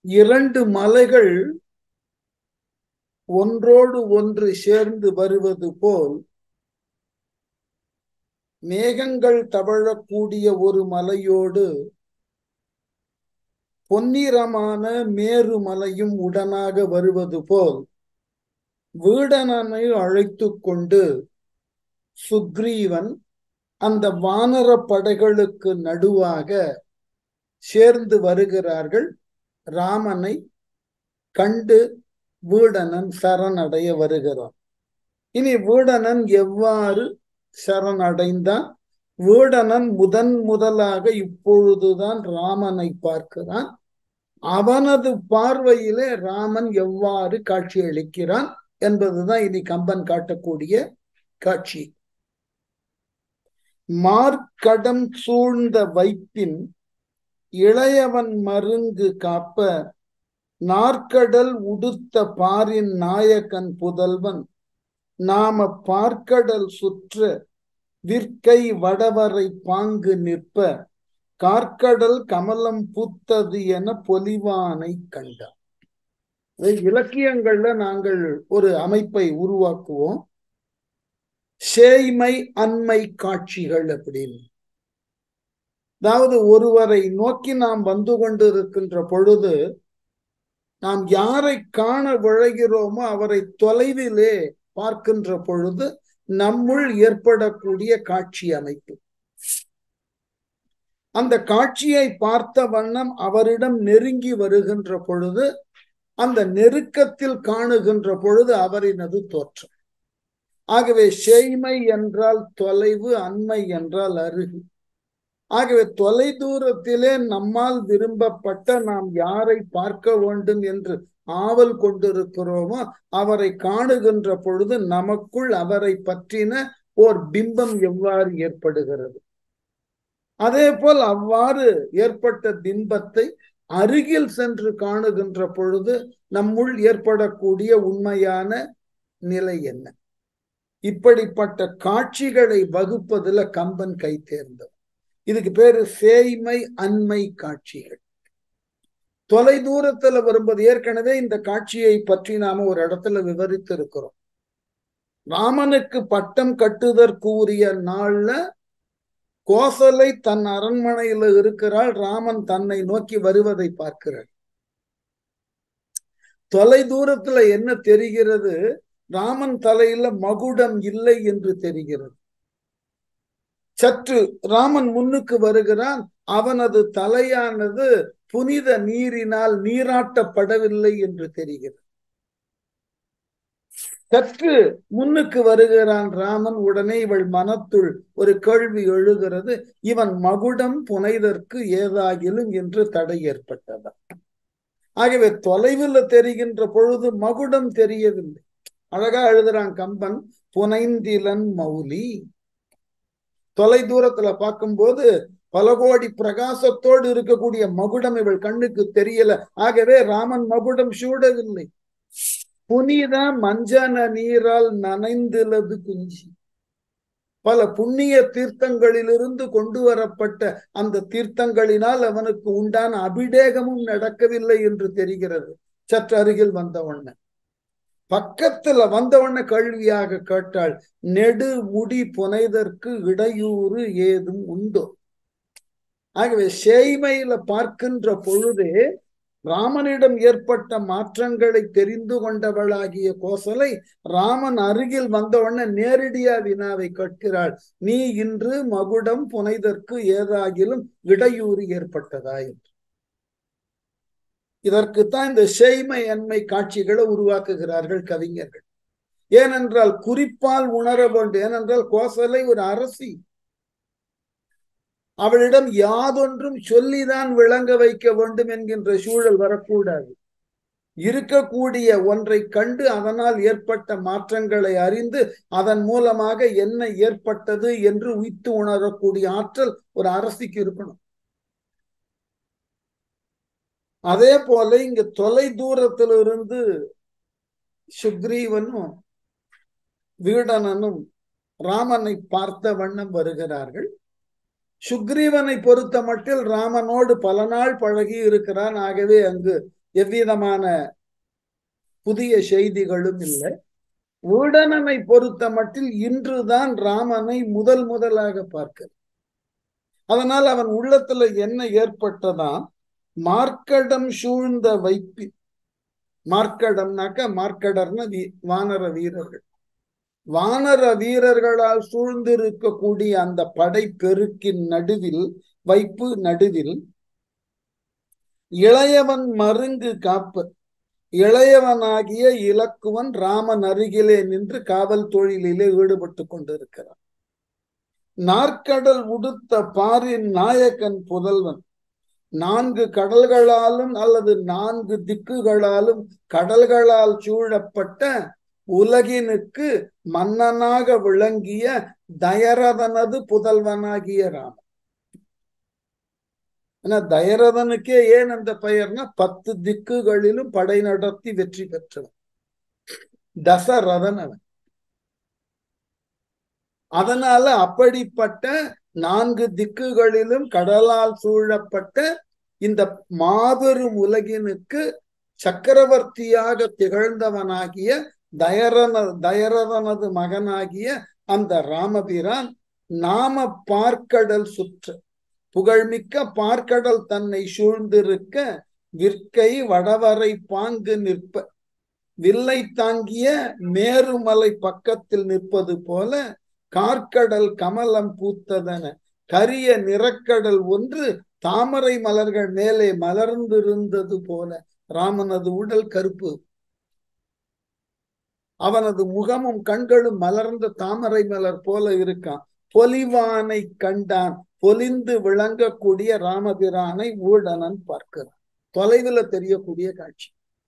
இரண்டு மலைகள் ஒன்றோடு ஒன்று சேர்ந்து வருவது போல் மேகங்கள் தவழக்கூடிய ஒரு மலையோடு பொன்னிறமான மேரு மலையும் உடனாக வருவது போல் வீடனனை அழைத்து கொண்டு சுக்ரீவன் அந்த வானர படைகளுக்கு நடுவாக சேர்ந்து வருகிறார்கள் ராமனை கண்டு வீடனன் சரணடைய வருகிறான் இனி வீடனன் எவ்வாறு சரணடைந்தான் வீடனன் முதன் முதலாக இப்பொழுதுதான் ராமனை பார்க்கிறான் அவனது பார்வையிலே ராமன் எவ்வாறு காட்சி அளிக்கிறான் என்பதுதான் இனி கம்பன் காட்டக்கூடிய காட்சி மார்க்கடம் சூழ்ந்த வைப்பின் இளையவன் மருங்கு காப்ப நாற்கடல் உடுத்த பாரின் நாயகன் புதல்வன் நாம பார்க்கடல் சுற்ற விற்கை வடவரை பாங்கு நிற்ப கார்க்கடல் கமலம் பூத்தது என பொலிவானை கண்டார் இலக்கியங்கள்ல நாங்கள் ஒரு அமைப்பை உருவாக்குவோம் சேய்மை அண்மை காட்சிகள் அப்படின்னு அதாவது ஒருவரை நோக்கி நாம் வந்து கொண்டிருக்கின்ற பொழுது நாம் யாரை காண விழைகிறோமோ அவரை தொலைவிலே பார்க்கின்ற பொழுது நம்முள் ஏற்படக்கூடிய காட்சி அமைப்பு அந்த காட்சியை பார்த்த வண்ணம் அவரிடம் நெருங்கி வருகின்ற பொழுது அந்த நெருக்கத்தில் காணுகின்ற பொழுது அவரினது தோற்றம் ஆகவே செய்மை என்றால் தொலைவு அண்மை என்றால் அருகு ஆகவே தொலை தூரத்திலே நம்மால் விரும்பப்பட்ட நாம் யாரை பார்க்க வேண்டும் என்று ஆவல் கொண்டிருக்கிறோமோ அவரை காணுகின்ற பொழுது நமக்குள் அவரை பற்றின ஓர் பிம்பம் எவ்வாறு ஏற்படுகிறது அதே போல் அவ்வாறு ஏற்பட்ட பிம்பத்தை அருகில் சென்று காணுகின்ற பொழுது நம்முள் ஏற்படக்கூடிய உண்மையான நிலை என்ன இப்படிப்பட்ட காட்சிகளை வகுப்பதுல கம்பன் கை தேர்ந்தவர் இதுக்கு பேரு சேய்மை அண்மை காட்சிகள் தொலை தூரத்துல வரும்போது ஏற்கனவே இந்த காட்சியை பற்றி நாம ஒரு இடத்துல விவரித்து இருக்கிறோம் ராமனுக்கு பட்டம் கட்டுதற்குரிய நாள்ல கோசலை தன் அரண்மனையில இருக்கிறாள் ராமன் தன்னை நோக்கி வருவதை பார்க்கிறார் தொலை தூரத்துல என்ன தெரிகிறது ராமன் தலையில மகுடம் இல்லை என்று தெரிகிறது சற்று ராமன் முன்னுக்கு வருகிறான் அவனது தலையானது புனித நீரினால் நீராட்டப்படவில்லை என்று தெரிகிறது சற்று முன்னுக்கு வருகிறான் ராமன் உடனே இவள் மனத்துள் ஒரு கேள்வி எழுகிறது இவன் மகுடம் புனைதற்கு ஏதாகிலும் என்று தடை ஏற்பட்டதா ஆகவே தொலைவில் தெரிகின்ற பொழுது மகுடம் தெரியவில்லை அழகா எழுதுறான் கம்பன் புனைந்திலன் மௌலி தொலை தூரத்துல பார்க்கும்போது பல கோடி பிரகாசத்தோடு இருக்கக்கூடிய மகுடம் இவள் கண்ணுக்கு தெரியல ஆகவே ராமன் மகுடம் சூடவில்லை புனித மஞ்சன நீரால் நனைந்துள்ளது குஞ்சி பல புண்ணிய தீர்த்தங்களிலிருந்து கொண்டு வரப்பட்ட அந்த தீர்த்தங்களினால் அவனுக்கு உண்டான அபிடேகமும் நடக்கவில்லை என்று தெரிகிறது சற்று அருகில் வந்தவண்ண பக்கத்துல வந்தவண்ண கேள்வியாக கேட்டாள் நெடு முடி புனைதற்கு இடையூறு ஏதும் உண்டோ ஆகவே சேய்மையில பார்க்கின்ற பொழுதே ராமனிடம் ஏற்பட்ட மாற்றங்களை தெரிந்து கொண்டவளாகிய கோசலை ராமன் அருகில் வந்தவுடனே நேரடியா வினாவை கேட்கிறாள் நீ இன்று மகுடம் புனைதற்கு ஏதாகிலும் இடையூறு ஏற்பட்டதா என்று இதற்குத்தான் இந்த செய்மை அண்மை காட்சிகளை உருவாக்குகிறார்கள் கவிஞர்கள் ஏனென்றால் குறிப்பால் உணர வேண்டும் ஏனென்றால் கோசலை ஒரு அரசி அவளிடம் யாதொன்றும் சொல்லிதான் விளங்க வைக்க வேண்டும் என்கின்ற சூழல் வரக்கூடாது இருக்கக்கூடிய ஒன்றை கண்டு அதனால் ஏற்பட்ட மாற்றங்களை அறிந்து அதன் மூலமாக என்ன ஏற்பட்டது என்று உய்த்து உணரக்கூடிய ஆற்றல் ஒரு அரசிக்கு இருக்கணும் அதே போல இங்க தொலை தூரத்திலிருந்து சுக்ரீவனும் வீடனனும் ராமனை பார்த்த வண்ணம் வருகிறார்கள் சுக்ரீவனை பொறுத்த மட்டில் ராமனோடு பல நாள் பழகி இருக்கிறான் ஆகவே அங்கு எவ்விதமான புதிய செய்திகளும் இல்லை உடனனை பொறுத்த மட்டில் இன்றுதான் ராமனை முதல் முதலாக பார்க்கிறார் அதனால் அவன் உள்ளத்துல என்ன ஏற்பட்டதா மார்க்கடம் சூழ்ந்த வைப்பி மார்க்கடம்னாக்க மார்க்கடர்ன வீ வானர வீரர்கள் வானர வீரர்களால் சூழ்ந்திருக்கக்கூடிய அந்த படை பெருக்கின் நடுவில் வைப்பு நடுவில் இளையவன் மருங்கு காப்பு இளையவனாகிய இலக்குவன் ராமன் அருகிலே நின்று காவல் தொழிலிலே ஈடுபட்டு கொண்டிருக்கிறான் நாற்கடல் உடுத்த பாரின் நாயக்கன் புதல்வன் நான்கு கடல்களாலும் அல்லது நான்கு திக்குகளாலும் கடல்களால் சூழப்பட்ட உலகினுக்கு மன்னனாக விளங்கிய தயரதனது புதல்வனாகிய ராமன் ஏன்னா தயரதனுக்கே ஏன் அந்த பெயர்னா பத்து திக்குகளிலும் படை நடத்தி வெற்றி பெற்றவன் தசரதன் அவன் அதனால அப்படிப்பட்ட நான்கு திக்குகளிலும் கடலால் சூழப்பட்ட இந்த மாபெரும் உலகினுக்கு சக்கரவர்த்தியாக திகழ்ந்தவனாகிய தயரன தயரதனது மகனாகிய அந்த ராமபிரான் நாம பார்க்கடல் சுற்று புகழ்மிக்க பார்க்கடல் தன்னை சூழ்ந்திருக்க விற்கை வடவரை பாங்கு நிற்ப வில்லை தாங்கிய மேருமலை பக்கத்தில் நிற்பது போல கார்க்கடல் கமலம் பூத்ததன கரிய நிறக்கடல் ஒன்று தாமரை மலர்கள் மேலே மலர்ந்திருந்தது போல ராமனது உடல் கருப்பு அவனது முகமும் கண்களும் மலர்ந்த தாமரை மலர் போல இருக்கான் பொலிவானை கண்டான் பொலிந்து விளங்கக்கூடிய ராமபிரானை ஊடனன் பார்க்கிறான் தொலைவில் தெரியக்கூடிய காட்சி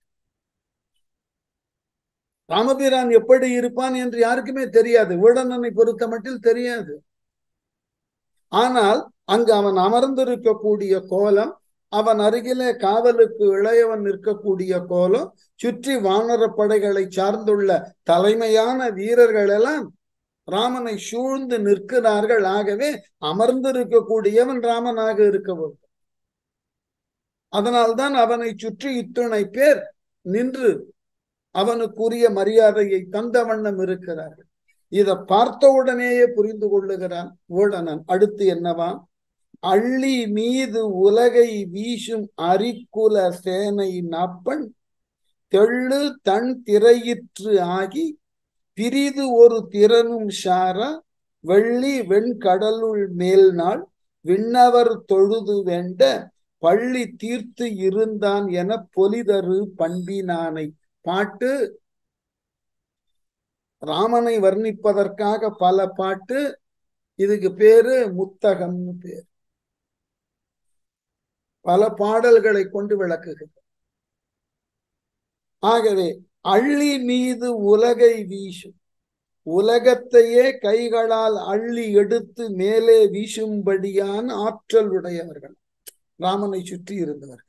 ராமபிரான் எப்படி இருப்பான் என்று யாருக்குமே தெரியாது ஊடனனை பொறுத்த மட்டில் தெரியாது ஆனால் அங்கு அவன் அமர்ந்திருக்கக்கூடிய கோலம் அவன் அருகிலே காவலுக்கு இளையவன் நிற்கக்கூடிய கோலம் சுற்றி வானர படைகளை சார்ந்துள்ள தலைமையான வீரர்கள் எல்லாம் ராமனை சூழ்ந்து நிற்கிறார்கள் ஆகவே அமர்ந்திருக்கக்கூடியவன் ராமனாக இருக்க வேண்டும் அதனால்தான் அவனை சுற்றி இத்துணை பேர் நின்று அவனுக்குரிய மரியாதையை தந்த வண்ணம் இருக்கிறார்கள் இதை பார்த்தவுடனேயே புரிந்து கொள்ளுகிறான் ஓடனன் அடுத்து என்னவா அள்ளி மீது உலகை வீசும் அரிக்குல சேனை நாப்பன் தெள்ளு தன் திரையிற்று ஆகி பிரிது ஒரு திறனும் சாரா வெள்ளி வெண்கடலுள் மேல் நாள் விண்ணவர் தொழுது வேண்ட பள்ளி தீர்த்து இருந்தான் என பொலிதரு பண்பினானை பாட்டு ராமனை வர்ணிப்பதற்காக பல பாட்டு இதுக்கு பேரு முத்தகம்னு பேர் பல பாடல்களை கொண்டு விளக்குகிறது ஆகவே அள்ளி மீது உலகை வீசும் உலகத்தையே கைகளால் அள்ளி எடுத்து மேலே வீசும்படியான ஆற்றல் உடையவர்கள் ராமனை சுற்றி இருந்தவர்கள்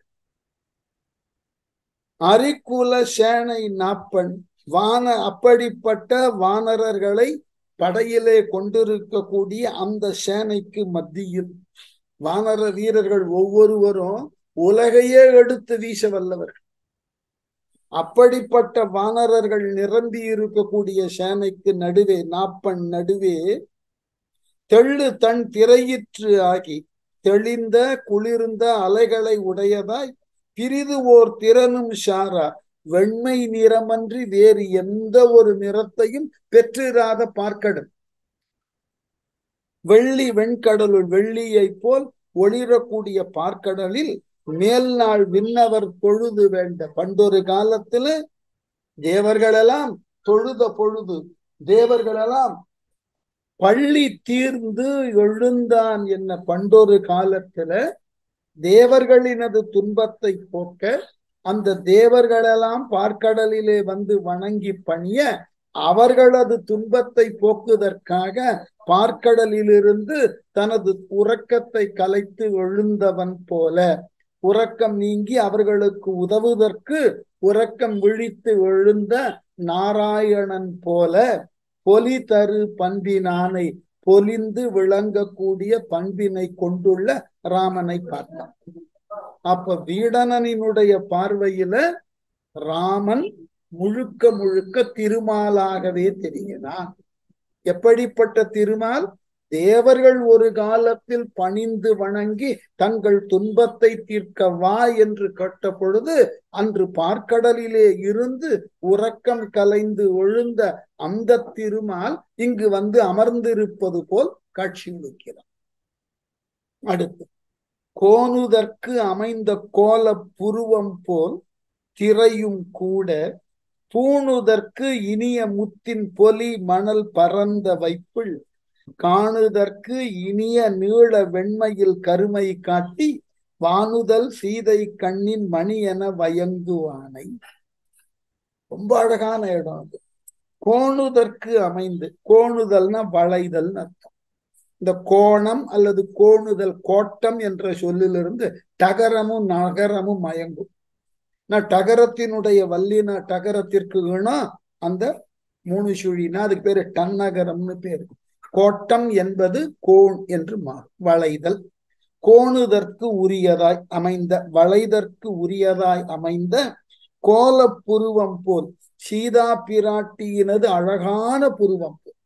அரிக்குல சேனை நாப்பன் வான அப்படிப்பட்ட வானரர்களை படையிலே கொண்டிருக்கக்கூடிய அந்த சேனைக்கு மத்தியில் வானர வீரர்கள் ஒவ்வொருவரும் உலகையே எடுத்து வீச வல்லவர்கள் அப்படிப்பட்ட வானரர்கள் நிரம்பி இருக்கக்கூடிய சேனைக்கு நடுவே நாப்பன் நடுவே தெள்ளு தன் திரையிற்று ஆகி தெளிந்த குளிர்ந்த அலைகளை உடையதாய் பிரிது ஓர் திறனும் ஷாரா வெண்மை நிறமன்றி வேறு எந்த ஒரு நிறத்தையும் பெற்றிராத பார்க்கடல் வெள்ளி வெண்கடலுள் வெள்ளியை போல் ஒளிரக்கூடிய பார்க்கடலில் மேல் நாள் விண்ணவர் தொழுது வேண்ட பண்டொரு காலத்துல தேவர்களெல்லாம் தொழுத பொழுது தேவர்களெல்லாம் பள்ளி தீர்ந்து எழுந்தான் என்ன பண்டொரு காலத்துல தேவர்களினது துன்பத்தை போக்க அந்த தேவர்களெல்லாம் பார்க்கடலிலே வந்து வணங்கி பணிய அவர்களது துன்பத்தை போக்குவதற்காக பார்க்கடலிலிருந்து தனது உறக்கத்தை கலைத்து எழுந்தவன் போல உறக்கம் நீங்கி அவர்களுக்கு உதவுவதற்கு உறக்கம் விழித்து எழுந்த நாராயணன் போல பொலி தரு பண்பினானை பொலிந்து விளங்கக்கூடிய பண்பினை கொண்டுள்ள ராமனை பார்த்தான் அப்ப வீடனனினுடைய பார்வையில ராமன் முழுக்க முழுக்க திருமாலாகவே தெரிகிறான் எப்படிப்பட்ட திருமால் தேவர்கள் ஒரு காலத்தில் பணிந்து வணங்கி தங்கள் துன்பத்தை தீர்க்க வா என்று கேட்ட பொழுது அன்று பார்க்கடலிலே இருந்து உறக்கம் கலைந்து ஒழுந்த அந்த திருமால் இங்கு வந்து அமர்ந்திருப்பது போல் காட்சியளிக்கிறார் அடுத்து கோணுதற்கு அமைந்த கோல புருவம் போல் திரையும் கூட பூணுதற்கு இனிய முத்தின் பொலி மணல் பரந்த வைப்பிள் காணுதற்கு இனிய நீள வெண்மையில் கருமை காட்டி வானுதல் சீதை கண்ணின் மணி என வயங்குவானை ரொம்ப அழகான இடம் அது கோணுதற்கு அமைந்து கோணுதல்னா வளைதல்னு அர்த்தம் இந்த கோணம் அல்லது கோணுதல் கோட்டம் என்ற சொல்லிலிருந்து டகரமும் நகரமும் மயங்கும் நான் டகரத்தினுடைய வல்லின டகரத்திற்கு இனம் அந்த மூணு சுழினா அதுக்கு பேரு டன்னகரம்னு பேரு கோட்டம் என்பது கோண் என்று மாறும் வளைதல் கோணுதற்கு உரியதாய் அமைந்த வளைதற்கு உரியதாய் அமைந்த கோல புருவம் போல் சீதா பிராட்டியினது அழகான புருவம் போல்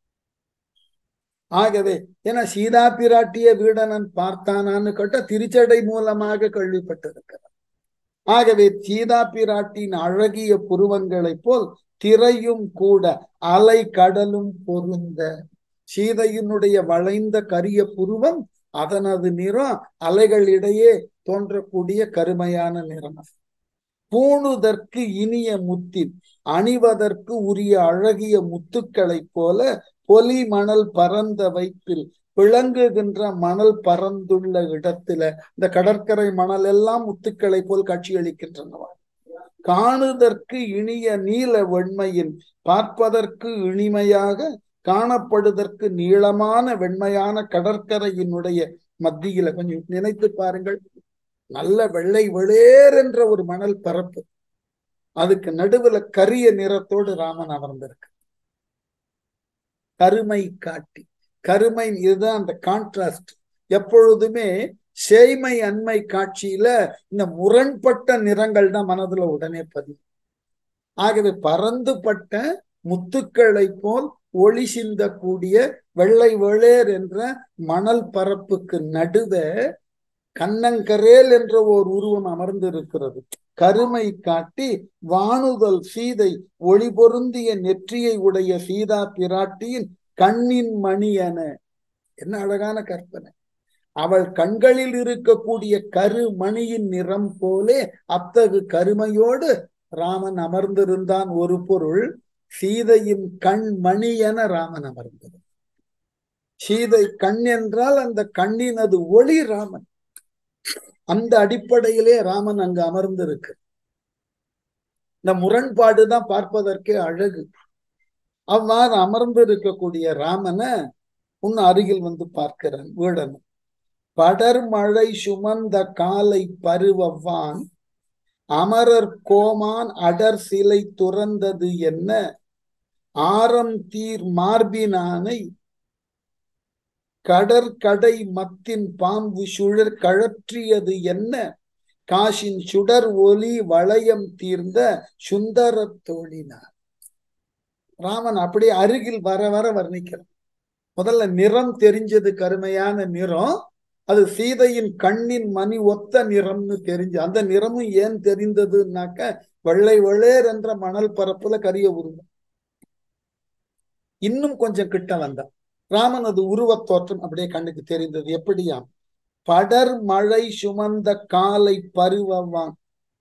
ஆகவே ஏன்னா சீதா பிராட்டிய வீடனன் பார்த்தானான்னு கேட்ட திருச்சடை மூலமாக கேள்விப்பட்டிருக்கிறார் ஆகவே சீதா பிராட்டின் அழகிய புருவங்களைப் போல் திரையும் கூட அலை கடலும் பொருந்த சீதையினுடைய வளைந்த கரிய புருவம் அதனது நிறம் அலைகளிடையே தோன்றக்கூடிய கருமையான நிறம் பூணுதற்கு இனிய முத்தின் அணிவதற்கு உரிய அழகிய முத்துக்களைப் போல பொலி மணல் பரந்த வைப்பில் விளங்குகின்ற மணல் பறந்துள்ள இடத்துல இந்த கடற்கரை மணல் எல்லாம் முத்துக்களை போல் காட்சியளிக்கின்றனவா காணுதற்கு இனிய நீல வெண்மையின் பார்ப்பதற்கு இனிமையாக காணப்படுவதற்கு நீளமான வெண்மையான கடற்கரையினுடைய மத்தியில கொஞ்சம் நினைத்து பாருங்கள் நல்ல வெள்ளை வெளியேர் என்ற ஒரு மணல் பரப்பு அதுக்கு நடுவுல கரிய நிறத்தோடு ராமன் அமர்ந்திருக்கு கருமை காட்டி கருமை இதுதான் அந்த கான்ட்ராஸ்ட் எப்பொழுதுமே சேய்மை அண்மை காட்சியில இந்த முரண்பட்ட நிறங்கள் தான் மனதுல உடனே பதியும் ஆகவே பறந்துபட்ட முத்துக்களை போல் ஒளி சிந்தக்கூடிய வெள்ளை வேளேர் என்ற மணல் பரப்புக்கு நடுவே கண்ணங்கரேல் என்ற ஓர் உருவம் அமர்ந்து இருக்கிறது கருமை காட்டி வானுதல் சீதை ஒளி பொருந்திய நெற்றியை உடைய சீதா பிராட்டியின் கண்ணின் மணி என என்ன அழகான கற்பனை அவள் கண்களில் இருக்கக்கூடிய கருமணியின் நிறம் போலே அத்தகு கருமையோடு ராமன் அமர்ந்திருந்தான் ஒரு பொருள் சீதையின் கண் மணி என ராமன் அமர்ந்தது சீதை கண் என்றால் அந்த கண்ணினது ஒளி ராமன் அந்த அடிப்படையிலே ராமன் அங்கு அமர்ந்திருக்கு இந்த முரண்பாடு தான் பார்ப்பதற்கே அழகு அவ்வாறு அமர்ந்து இருக்கக்கூடிய ராமனை உன் அருகில் வந்து பார்க்கிறான் வீடன் படர் மழை சுமந்த காலை பருவவான் அமரர் கோமான் அடர் சிலை துறந்தது என்ன ஆரம் தீர் மார்பினானை கடற்கடை மத்தின் பாம்பு சுழற் கழற்றியது என்ன காசின் சுடர் ஒலி வளையம் தீர்ந்த சுந்தர தோழினார் ராமன் அப்படியே அருகில் வர வர வர்ணிக்கிறான் முதல்ல நிறம் தெரிஞ்சது கருமையான நிறம் அது சீதையின் கண்ணின் மணி ஒத்த நிறம்னு தெரிஞ்சு அந்த நிறமும் ஏன் தெரிந்ததுன்னாக்க வெள்ளை வெளேர் என்ற மணல் பரப்புல கரிய உருவம் இன்னும் கொஞ்சம் கிட்ட வந்தான் ராமனது உருவத் தோற்றம் அப்படியே கண்ணுக்கு தெரிந்தது எப்படியாம் படர் மழை சுமந்த காலை பருவவான்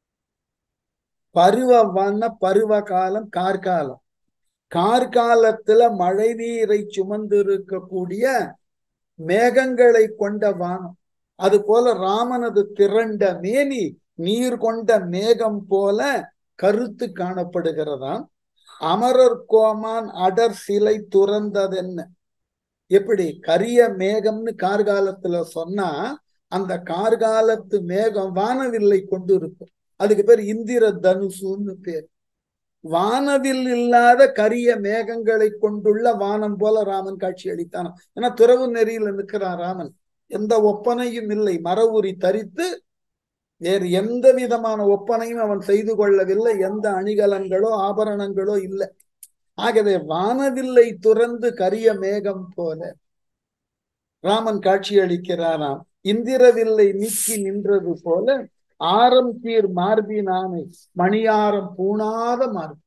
பருவவான்னா பருவ காலம் கார்காலம் கார்காலத்துல மழை நீரை சுமந்து இருக்கக்கூடிய மேகங்களை கொண்ட வானம் அது போல ராமனது திரண்ட மேனி நீர் கொண்ட மேகம் போல கருத்து காணப்படுகிறதாம் அமரர் கோமான் அடர் சிலை துறந்ததென்ன எப்படி கரிய மேகம்னு கார்காலத்துல சொன்னா அந்த கார்காலத்து மேகம் வானவில்லை கொண்டு இருக்கும் அதுக்கு பேர் இந்திர தனுசுன்னு பேர் வானவில் இல்லாத கரிய மேகங்களை கொண்டுள்ள வானம் போல ராமன் காட்சி அளித்தான் ஏன்னா துறவு நெறியில் நிற்கிறான் ராமன் எந்த ஒப்பனையும் இல்லை மரவுரி தரித்து வேறு எந்த விதமான ஒப்பனையும் அவன் செய்து கொள்ளவில்லை எந்த அணிகலன்களோ ஆபரணங்களோ இல்லை ஆகவே வானவில்லை துறந்து கரிய மேகம் போல ராமன் காட்சி அளிக்கிறாராம் இந்திரவில்லை நீக்கி நின்றது போல ஆரம் தீர் மார்பினானை மணியாரம் பூணாத மார்பு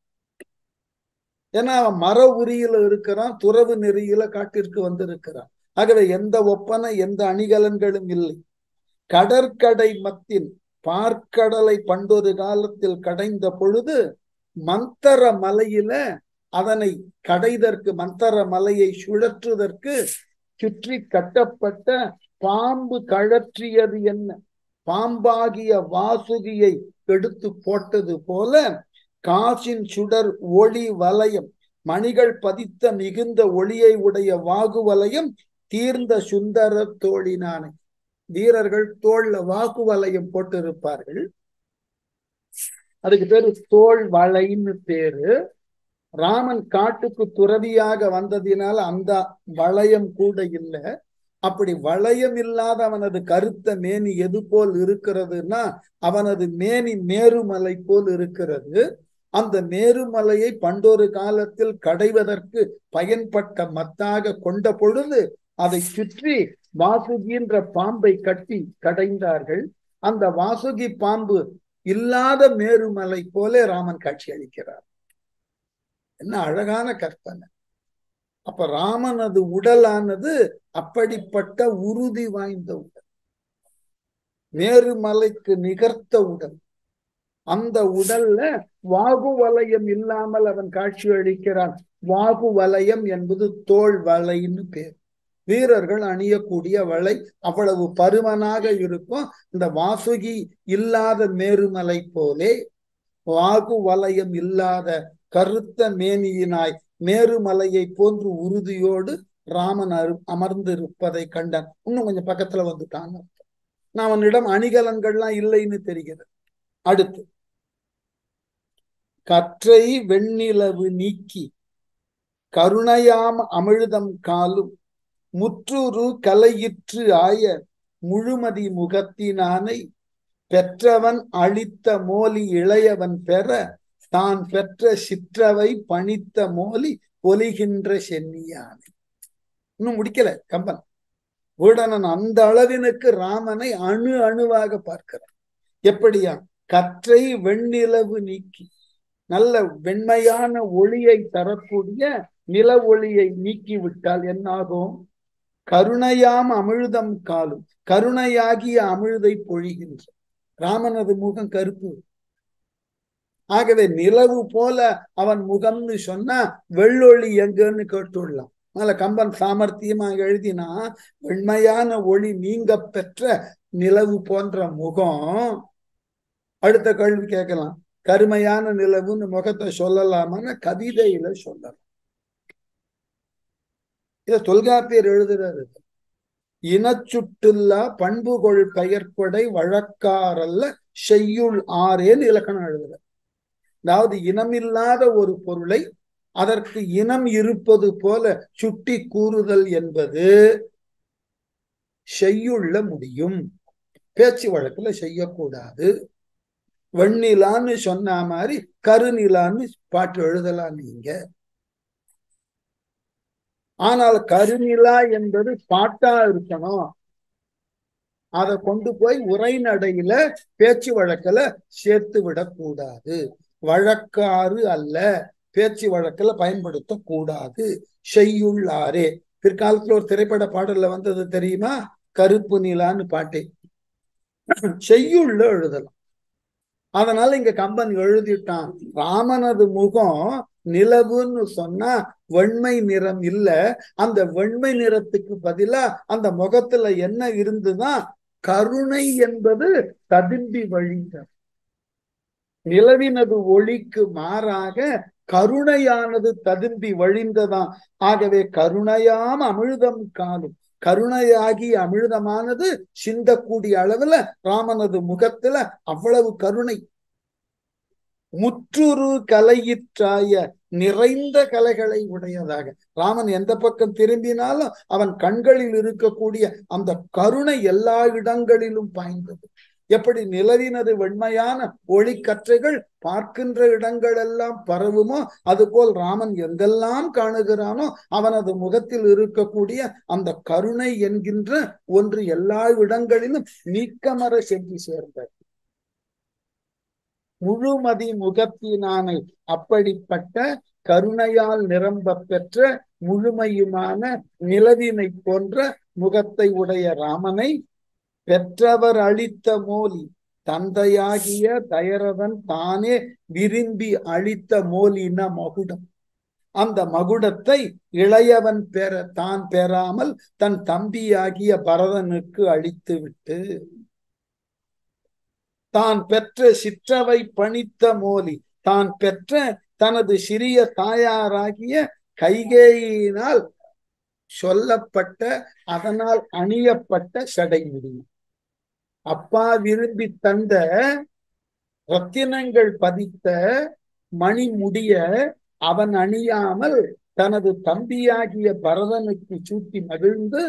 ஏன்னா அவன் மர உரியில இருக்கிறான் துறவு நெறியில காட்டிற்கு வந்திருக்கிறான் ஆகவே எந்த ஒப்பனை எந்த அணிகலன்களும் இல்லை கடற்கடை மத்தின் பார்க்கடலை பண்டொரு காலத்தில் கடைந்த பொழுது மந்தர மலையில அதனை கடைதற்கு மந்தர மலையை சுழற்றுவதற்கு சுற்றி கட்டப்பட்ட பாம்பு கழற்றியது என்ன பாம்பாகிய வாசுகியை எடுத்து போட்டது போல காசின் சுடர் ஒளி வலயம் மணிகள் பதித்த மிகுந்த ஒளியை உடைய வாகு வலயம் தீர்ந்த சுந்தர தோழினானை வீரர்கள் தோல்ல வாக்கு வலயம் போட்டிருப்பார்கள் அதுக்கு பேரு தோல் வளைன்னு பேரு ராமன் காட்டுக்கு துறவியாக வந்ததினால அந்த வளையம் கூட இல்லை அப்படி வளையம் இல்லாத அவனது கருத்த மேனி எது போல் இருக்கிறதுனா அவனது மேனி மேருமலை போல் இருக்கிறது அந்த மேருமலையை பண்டொரு காலத்தில் கடைவதற்கு பயன்பட்ட மத்தாக கொண்ட பொழுது அதை சுற்றி வாசுகின்ற பாம்பை கட்டி கடைந்தார்கள் அந்த வாசுகி பாம்பு இல்லாத மேருமலை போல ராமன் காட்சி அளிக்கிறார் என்ன அழகான கற்பனை அப்ப ராமனது உடலானது அப்படிப்பட்ட உறுதி வாய்ந்த உடல் மேருமலைக்கு நிகர்த்த உடல் அந்த உடல்ல வாகு வலயம் இல்லாமல் அவன் காட்சி அளிக்கிறான் வாகு வலயம் என்பது தோல் வலைன்னு பேர் வீரர்கள் அணியக்கூடிய வலை அவ்வளவு பருமனாக இருக்கும் இந்த வாசுகி இல்லாத மேருமலை போலே வாகு வலயம் இல்லாத கருத்த மேனியினாய் மேருமலையை போன்று உறுதியோடு ராமன் அரு அமர்ந்திருப்பதை கண்டான் இன்னும் கொஞ்சம் பக்கத்துல வந்துட்டான் நான் அவனிடம் அணிகலன்கள்லாம் இல்லைன்னு தெரிகிறது அடுத்து கற்றை வெண்ணிலவு நீக்கி கருணையாம் அமிழ்தம் காலும் முற்றுரு கலையிற்று ஆய முழுமதி முகத்தினானை பெற்றவன் அளித்த மோலி இளையவன் பெற தான் பெற்ற சிற்றவை பணித்த மோலி பொலிகின்ற சென்னியானை இன்னும் முடிக்கல கம்பன் வீடனன் அந்த அளவினுக்கு ராமனை அணு அணுவாக பார்க்கிறான் எப்படியா கற்றை வெண்ணிலவு நீக்கி நல்ல வெண்மையான ஒளியை தரக்கூடிய நில ஒளியை நீக்கி விட்டால் என்னாகும் கருணையாம் அமிழ்தம் காலும் கருணையாகிய அமிழ்தை பொழிகின்ற ராமனது முகம் கருப்பு ஆகவே நிலவு போல அவன் முகம்னு சொன்னா வெள்ளொளி எங்கன்னு கேட்டுள்ளான் அதனால கம்பன் சாமர்த்தியமா எழுதினா வெண்மையான ஒளி நீங்க பெற்ற நிலவு போன்ற முகம் அடுத்த கேள்வி கேட்கலாம் கருமையான நிலவுன்னு முகத்தை சொல்லலாமான்னு கவிதையில சொல்லலாம் இத தொல்காப்பியர் எழுதுறாரு இனச்சுட்டுல்லா பண்புகொள் பெயர்கொடை வழக்காரல்ல செய்யுள் ஆறேன்னு இலக்கணம் எழுதுற அதாவது இனமில்லாத ஒரு பொருளை அதற்கு இனம் இருப்பது போல சுட்டி கூறுதல் என்பது செய்யுள்ள முடியும் பேச்சு வழக்குல செய்யக்கூடாது வெண்ணிலான்னு சொன்ன மாதிரி கருநிலான்னு பாட்டு எழுதலாம் நீங்க ஆனால் கருநிலா என்பது பாட்டா இருக்கணும் அதை கொண்டு போய் உரைநடையில பேச்சு வழக்குல சேர்த்து விடக்கூடாது வழக்காறு அல்ல பேச்சு வழக்குல பயன்படுத்த கூடாது செய்யுள்ளாரே பிற்காலத்துல ஒரு திரைப்பட பாடல்ல வந்தது தெரியுமா கருப்பு நிலான்னு பாட்டே செய்யுள்ள எழுதலாம் அதனால இங்க கம்பன் எழுதிட்டான் ராமனது முகம் நிலவுன்னு சொன்னா வெண்மை நிறம் இல்ல அந்த வெண்மை நிறத்துக்கு பதிலா அந்த முகத்துல என்ன இருந்துதான் கருணை என்பது ததும்பி வழிந்த நிலவினது ஒளிக்கு மாறாக கருணையானது ததும்பி வழிந்ததாம் ஆகவே கருணையாம் அமிழ்தம் காலும் கருணையாகி அமிழ்தமானது சிந்தக்கூடிய அளவுல ராமனது முகத்துல அவ்வளவு கருணை முற்றுரு கலையிற்றாய நிறைந்த கலைகளை உடையதாக ராமன் எந்த பக்கம் திரும்பினாலும் அவன் கண்களில் இருக்கக்கூடிய அந்த கருணை எல்லா இடங்களிலும் பாய்ந்தது எப்படி நிலவினது வெண்மையான ஒளி கற்றைகள் பார்க்கின்ற இடங்களெல்லாம் பரவுமோ அதுபோல் ராமன் எங்கெல்லாம் காணுகிறானோ அவனது முகத்தில் இருக்கக்கூடிய அந்த கருணை என்கின்ற ஒன்று எல்லா இடங்களிலும் நீக்கமர சென்று சேர்ந்தது முழுமதி முகத்தினானை அப்படிப்பட்ட கருணையால் நிரம்ப பெற்ற முழுமையுமான நிலவினை போன்ற முகத்தை உடைய ராமனை பெற்றவர் அளித்த மோலி தந்தையாகிய தயரதன் தானே விரும்பி அளித்த மோலின மகுடம் அந்த மகுடத்தை இளையவன் பெற தான் பெறாமல் தன் தம்பியாகிய பரதனுக்கு அளித்து விட்டு தான் பெற்ற சிற்றவை பணித்த மோலி தான் பெற்ற தனது சிறிய தாயாராகிய கைகேயினால் சொல்லப்பட்ட அதனால் அணியப்பட்ட சடைமுடி அப்பா விரும்பி தந்த ரத்தினங்கள் பதித்த மணிமுடிய அவன் அணியாமல் தனது தம்பியாகிய பரதனுக்கு சூட்டி மகிழ்ந்து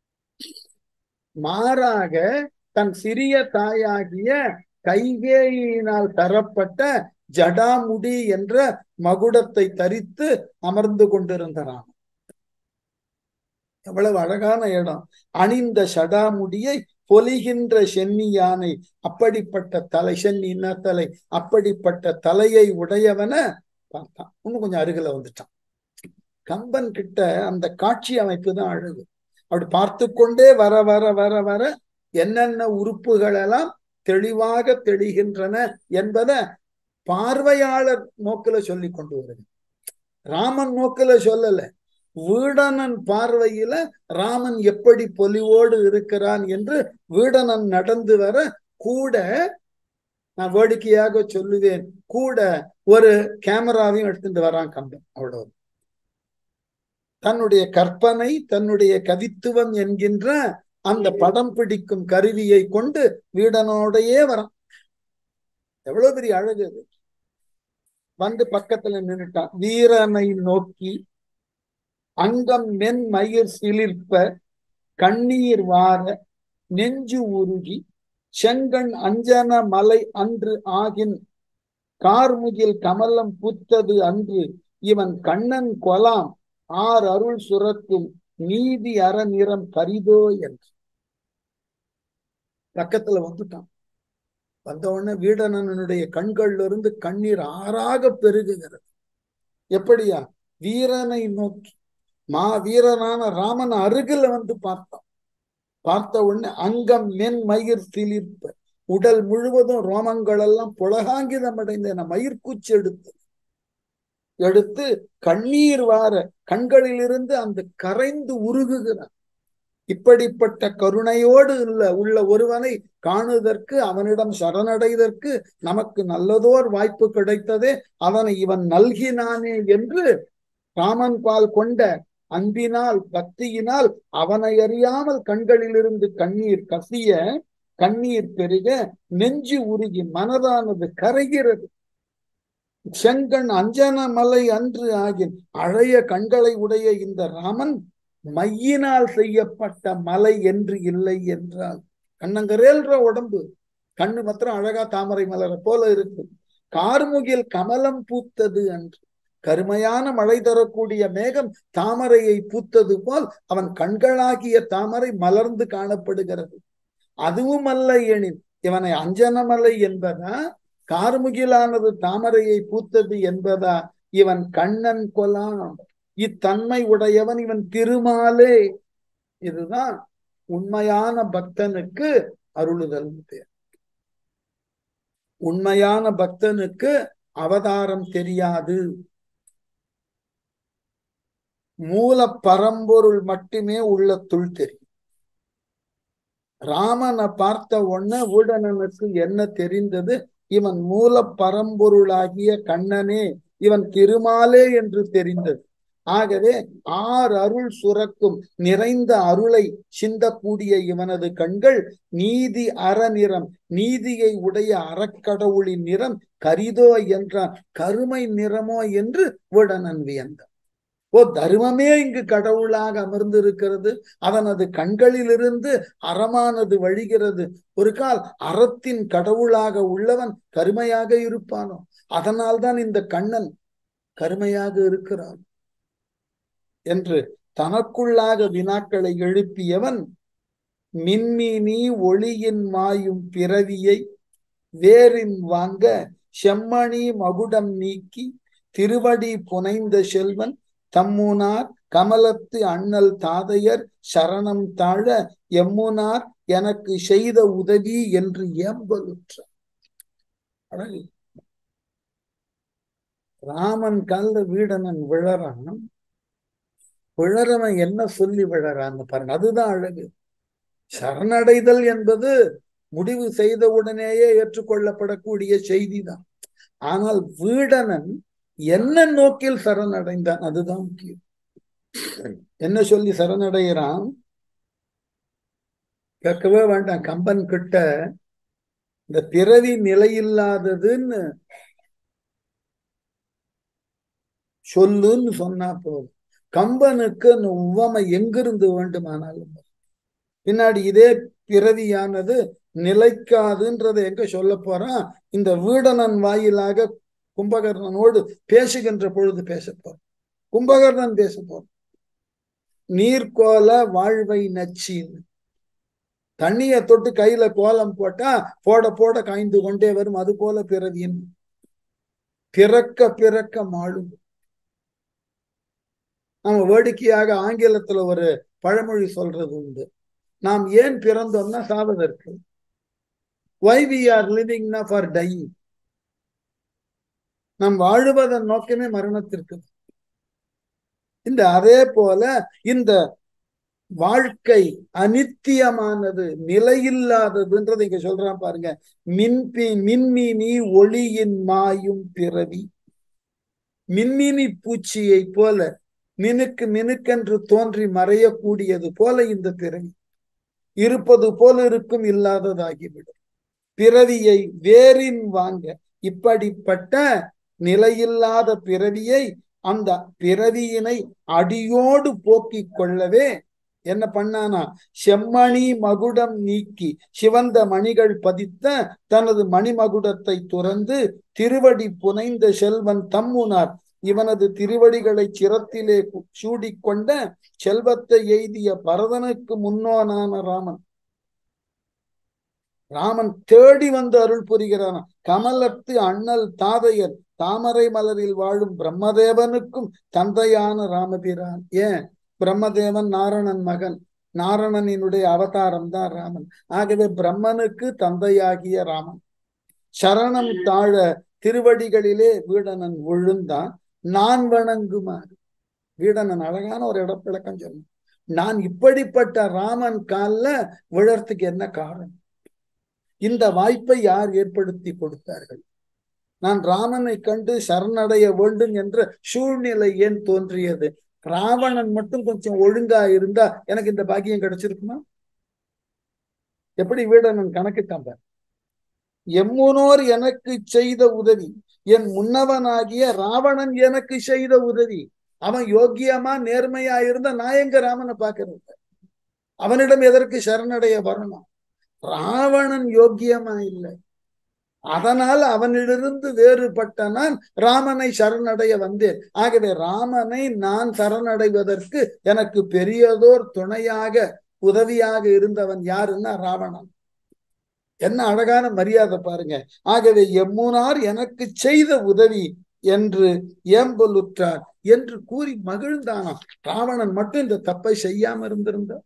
மாறாக தன் சிறிய தாயாகிய கைகேயினால் தரப்பட்ட ஜடாமுடி என்ற மகுடத்தை தரித்து அமர்ந்து கொண்டிருந்தான் எவ்வளவு அழகான இடம் அணிந்த சடாமுடியை பொலிகின்ற சென்னி யானை அப்படிப்பட்ட தலை சென்னி தலை அப்படிப்பட்ட தலையை உடையவன பார்த்தான் இன்னும் கொஞ்சம் அருகில வந்துட்டான் கம்பன் கிட்ட அந்த காட்சி அமைப்பு தான் அழகு அப்படி பார்த்து கொண்டே வர வர வர வர என்னென்ன உறுப்புகள் எல்லாம் தெளிவாக தெளிகின்றன என்பதை பார்வையாளர் நோக்கில சொல்லி கொண்டு வருது ராமன் நோக்கில சொல்லல வீடனன் பார்வையில ராமன் எப்படி பொலிவோடு இருக்கிறான் என்று வீடனன் நடந்து வர கூட நான் வேடிக்கையாக சொல்லுவேன் கூட ஒரு கேமராவையும் எடுத்துட்டு வரான் கம்பன் அவ்வளவு தன்னுடைய கற்பனை தன்னுடைய கவித்துவம் என்கின்ற அந்த படம் பிடிக்கும் கருவியை கொண்டு வீடனோடையே வரான் எவ்வளவு பெரிய அழகு அது வந்து பக்கத்துல நின்றுட்டான் வீரனை நோக்கி அங்கம் மென் மயிர் சிலிர்ப்ப கண்ணீர் வார நெஞ்சு உருகி செங்கண் அஞ்சன மலை அன்று ஆகின் கார்முகில் கமலம் புத்தது அன்று இவன் கண்ணன் கொலாம் ஆர் அருள் சுரக்கும் நீதி அறநிறம் கரிதோ என்று பக்கத்துல வந்துட்டான் வந்த உடனே வீடனனுடைய கண்கள்ல இருந்து கண்ணீர் ஆறாக பெருகுகிறது எப்படியா வீரனை நோக்கி மா வீரனான ராமன் அருகில் வந்து பார்த்தான் பார்த்த உடனே அங்கம் மென் மயிர் சிலிர்ப்ப உடல் முழுவதும் ரோமங்கள் எல்லாம் புலகாங்கிதம் அடைந்த மயிர்கூச்சி எடுத்து எடுத்து கண்ணீர் வார கண்களிலிருந்து அந்த கரைந்து உருகுகிறான் இப்படிப்பட்ட கருணையோடு உள்ள உள்ள ஒருவனை காணுதற்கு அவனிடம் சரணடைதற்கு நமக்கு நல்லதோர் வாய்ப்பு கிடைத்ததே அவனை இவன் நல்கினானே என்று ராமன் பால் கொண்ட அன்பினால் பக்தியினால் அவனை அறியாமல் கண்களிலிருந்து கண்ணீர் கசிய கண்ணீர் பெருக நெஞ்சு உருகி மனதானது கரைகிறது செங்கண் அஞ்சன மலை அன்று ஆகின் அழைய கண்களை உடைய இந்த ராமன் மையினால் செய்யப்பட்ட மலை என்று இல்லை என்றால் கண்ணங்கரேல்ற உடம்பு கண்ணு மாத்திரம் அழகா தாமரை மலர போல இருக்கு கார்முகில் கமலம் பூத்தது அன்று கருமையான மழை தரக்கூடிய மேகம் தாமரையை பூத்தது போல் அவன் கண்களாகிய தாமரை மலர்ந்து காணப்படுகிறது அதுவும் அல்ல எனின் இவனை அஞ்சனமலை என்பதா கார்முகிலானது தாமரையை பூத்தது என்பதா இவன் கண்ணன் கொலாம் இத்தன்மை உடையவன் இவன் திருமாலே இதுதான் உண்மையான பக்தனுக்கு அருளுதல் பேர் உண்மையான பக்தனுக்கு அவதாரம் தெரியாது மூல பரம்பொருள் மட்டுமே உள்ளத்துள் தெரியும் ராமனை பார்த்த உடனே ஊடனனுக்கு என்ன தெரிந்தது இவன் மூல பரம்பொருளாகிய கண்ணனே இவன் திருமாலே என்று தெரிந்தது ஆகவே ஆர் அருள் சுரக்கும் நிறைந்த அருளை சிந்தக்கூடிய இவனது கண்கள் நீதி அறநிறம் நீதியை உடைய அறக்கடவுளின் நிறம் கரிதோ என்றான் கருமை நிறமோ என்று விடனன் வியந்தான் ஓ தர்மமே இங்கு கடவுளாக அமர்ந்திருக்கிறது அதனது கண்களிலிருந்து அறமானது வழிகிறது ஒரு கால் அறத்தின் கடவுளாக உள்ளவன் கருமையாக இருப்பானோ அதனால்தான் இந்த கண்ணன் கருமையாக இருக்கிறான் என்று தனக்குள்ளாக வினாக்களை எழுப்பியவன் மின்மினி ஒளியின் மாயும் பிறவியை வேரின் வாங்க செம்மணி மகுடம் நீக்கி திருவடி புனைந்த செல்வன் தம்முனார் கமலத்து அண்ணல் தாதையர் சரணம் தாழ எம்முனார் எனக்கு செய்த உதவி என்று ஏம்பலுற்றார் அழகு ராமன் கால வீடனன் விழறான் விழறவன் என்ன சொல்லி விழறான்னு பாருங்க அதுதான் அழகு சரணடைதல் என்பது முடிவு செய்த உடனேயே ஏற்றுக்கொள்ளப்படக்கூடிய செய்தி தான் ஆனால் வீடனன் என்ன நோக்கில் சரணடைந்தான் அதுதான் முக்கியம் என்ன சொல்லி சரணடைகிறான் கேட்கவே வேண்டாம் கம்பன் கிட்ட இந்த பிறவி நிலையில்லாததுன்னு சொல்லுன்னு சொன்னா போதும் கம்பனுக்கு அந்த உவமை எங்கிருந்து வேண்டுமானாலும் பின்னாடி இதே பிறவியானது நிலைக்காதுன்றதை எங்க சொல்ல போறான் இந்த வீடனன் வாயிலாக கும்பகர்ணனோடு பேசுகின்ற பொழுது பேச போறோம் கும்பகர்ணன் பேச போறோம் நீர்கோல வாழ்வை நச்சின்னு தண்ணிய தொட்டு கையில கோலம் போட்டா போட போட காய்ந்து கொண்டே வரும் அது போல பிறவியின் பிறக்க பிறக்க மாழும் நம்ம வேடிக்கையாக ஆங்கிலத்துல ஒரு பழமொழி சொல்றது உண்டு நாம் ஏன் பிறந்தோம்னா சாவதற்கு வை வி ஆர் லிவிங்னா ஃபார் டையிங் நாம் வாழுவதன் நோக்கமே மரணத்திற்கு இந்த அதே போல இந்த வாழ்க்கை அனித்தியமானது நிலையில்லாததுன்றதை இங்க சொல்றான் பாருங்க மின்பி மின்மினி ஒளியின் மாயும் பிறவி மின்மினி பூச்சியை போல மினுக்கு மினுக்கென்று தோன்றி மறையக்கூடியது போல இந்த பிறவி இருப்பது போல இருக்கும் இல்லாததாகிவிடும் பிறவியை வேரின் வாங்க இப்படிப்பட்ட நிலையில்லாத பிறவியை அந்த பிறவியினை அடியோடு போக்கிக் கொள்ளவே என்ன பண்ணானா செம்மணி மகுடம் நீக்கி சிவந்த மணிகள் பதித்த தனது மணிமகுடத்தை துறந்து திருவடி புனைந்த செல்வன் தம்முனார் இவனது திருவடிகளை சிரத்திலே சூடிக்கொண்ட செல்வத்தை எய்திய பரதனுக்கு முன்னோனான ராமன் ராமன் தேடி வந்து அருள் புரிகிறான் கமலத்து அண்ணல் தாதையர் தாமரை மலரில் வாழும் பிரம்மதேவனுக்கும் தந்தையான ராமபிரான் ஏன் பிரம்மதேவன் நாரணன் மகன் நாரணனினுடைய அவதாரம் தான் ராமன் ஆகவே பிரம்மனுக்கு தந்தையாகிய ராமன் சரணம் தாழ திருவடிகளிலே வீடனன் விழுந்தான் நான் வணங்குமாறு வீடனன் அழகான ஒரு இடப்பிழக்கம் சொன்னான் நான் இப்படிப்பட்ட ராமன் கால்ல விழறதுக்கு என்ன காரணம் இந்த வாய்ப்பை யார் ஏற்படுத்தி கொடுத்தார்கள் நான் ராமனை கண்டு சரணடைய வேண்டும் என்ற சூழ்நிலை ஏன் தோன்றியது ராவணன் மட்டும் கொஞ்சம் ஒழுங்கா இருந்தா எனக்கு இந்த பாக்கியம் கிடைச்சிருக்குமா எப்படி வீடனன் கணக்கிட்டான் பார் எம்முனோர் எனக்கு செய்த உதவி என் முன்னவனாகிய ராவணன் எனக்கு செய்த உதவி அவன் யோக்கியமா நேர்மையா இருந்த நான் எங்க ராமனை பாக்குறது அவனிடம் எதற்கு சரணடைய வரணும் ராவணன் யோக்கியமா இல்லை அதனால் அவனிலிருந்து வேறுபட்ட நான் ராமனை சரணடைய வந்தேன் ஆகவே ராமனை நான் சரணடைவதற்கு எனக்கு பெரியதோர் துணையாக உதவியாக இருந்தவன் யாருன்னா ராவணன் என்ன அழகான மரியாதை பாருங்க ஆகவே எம்முனார் எனக்கு செய்த உதவி என்று ஏம்பலுற்றார் என்று கூறி மகிழ்ந்தானாம் ராவணன் மட்டும் இந்த தப்பை செய்யாம இருந்திருந்தார்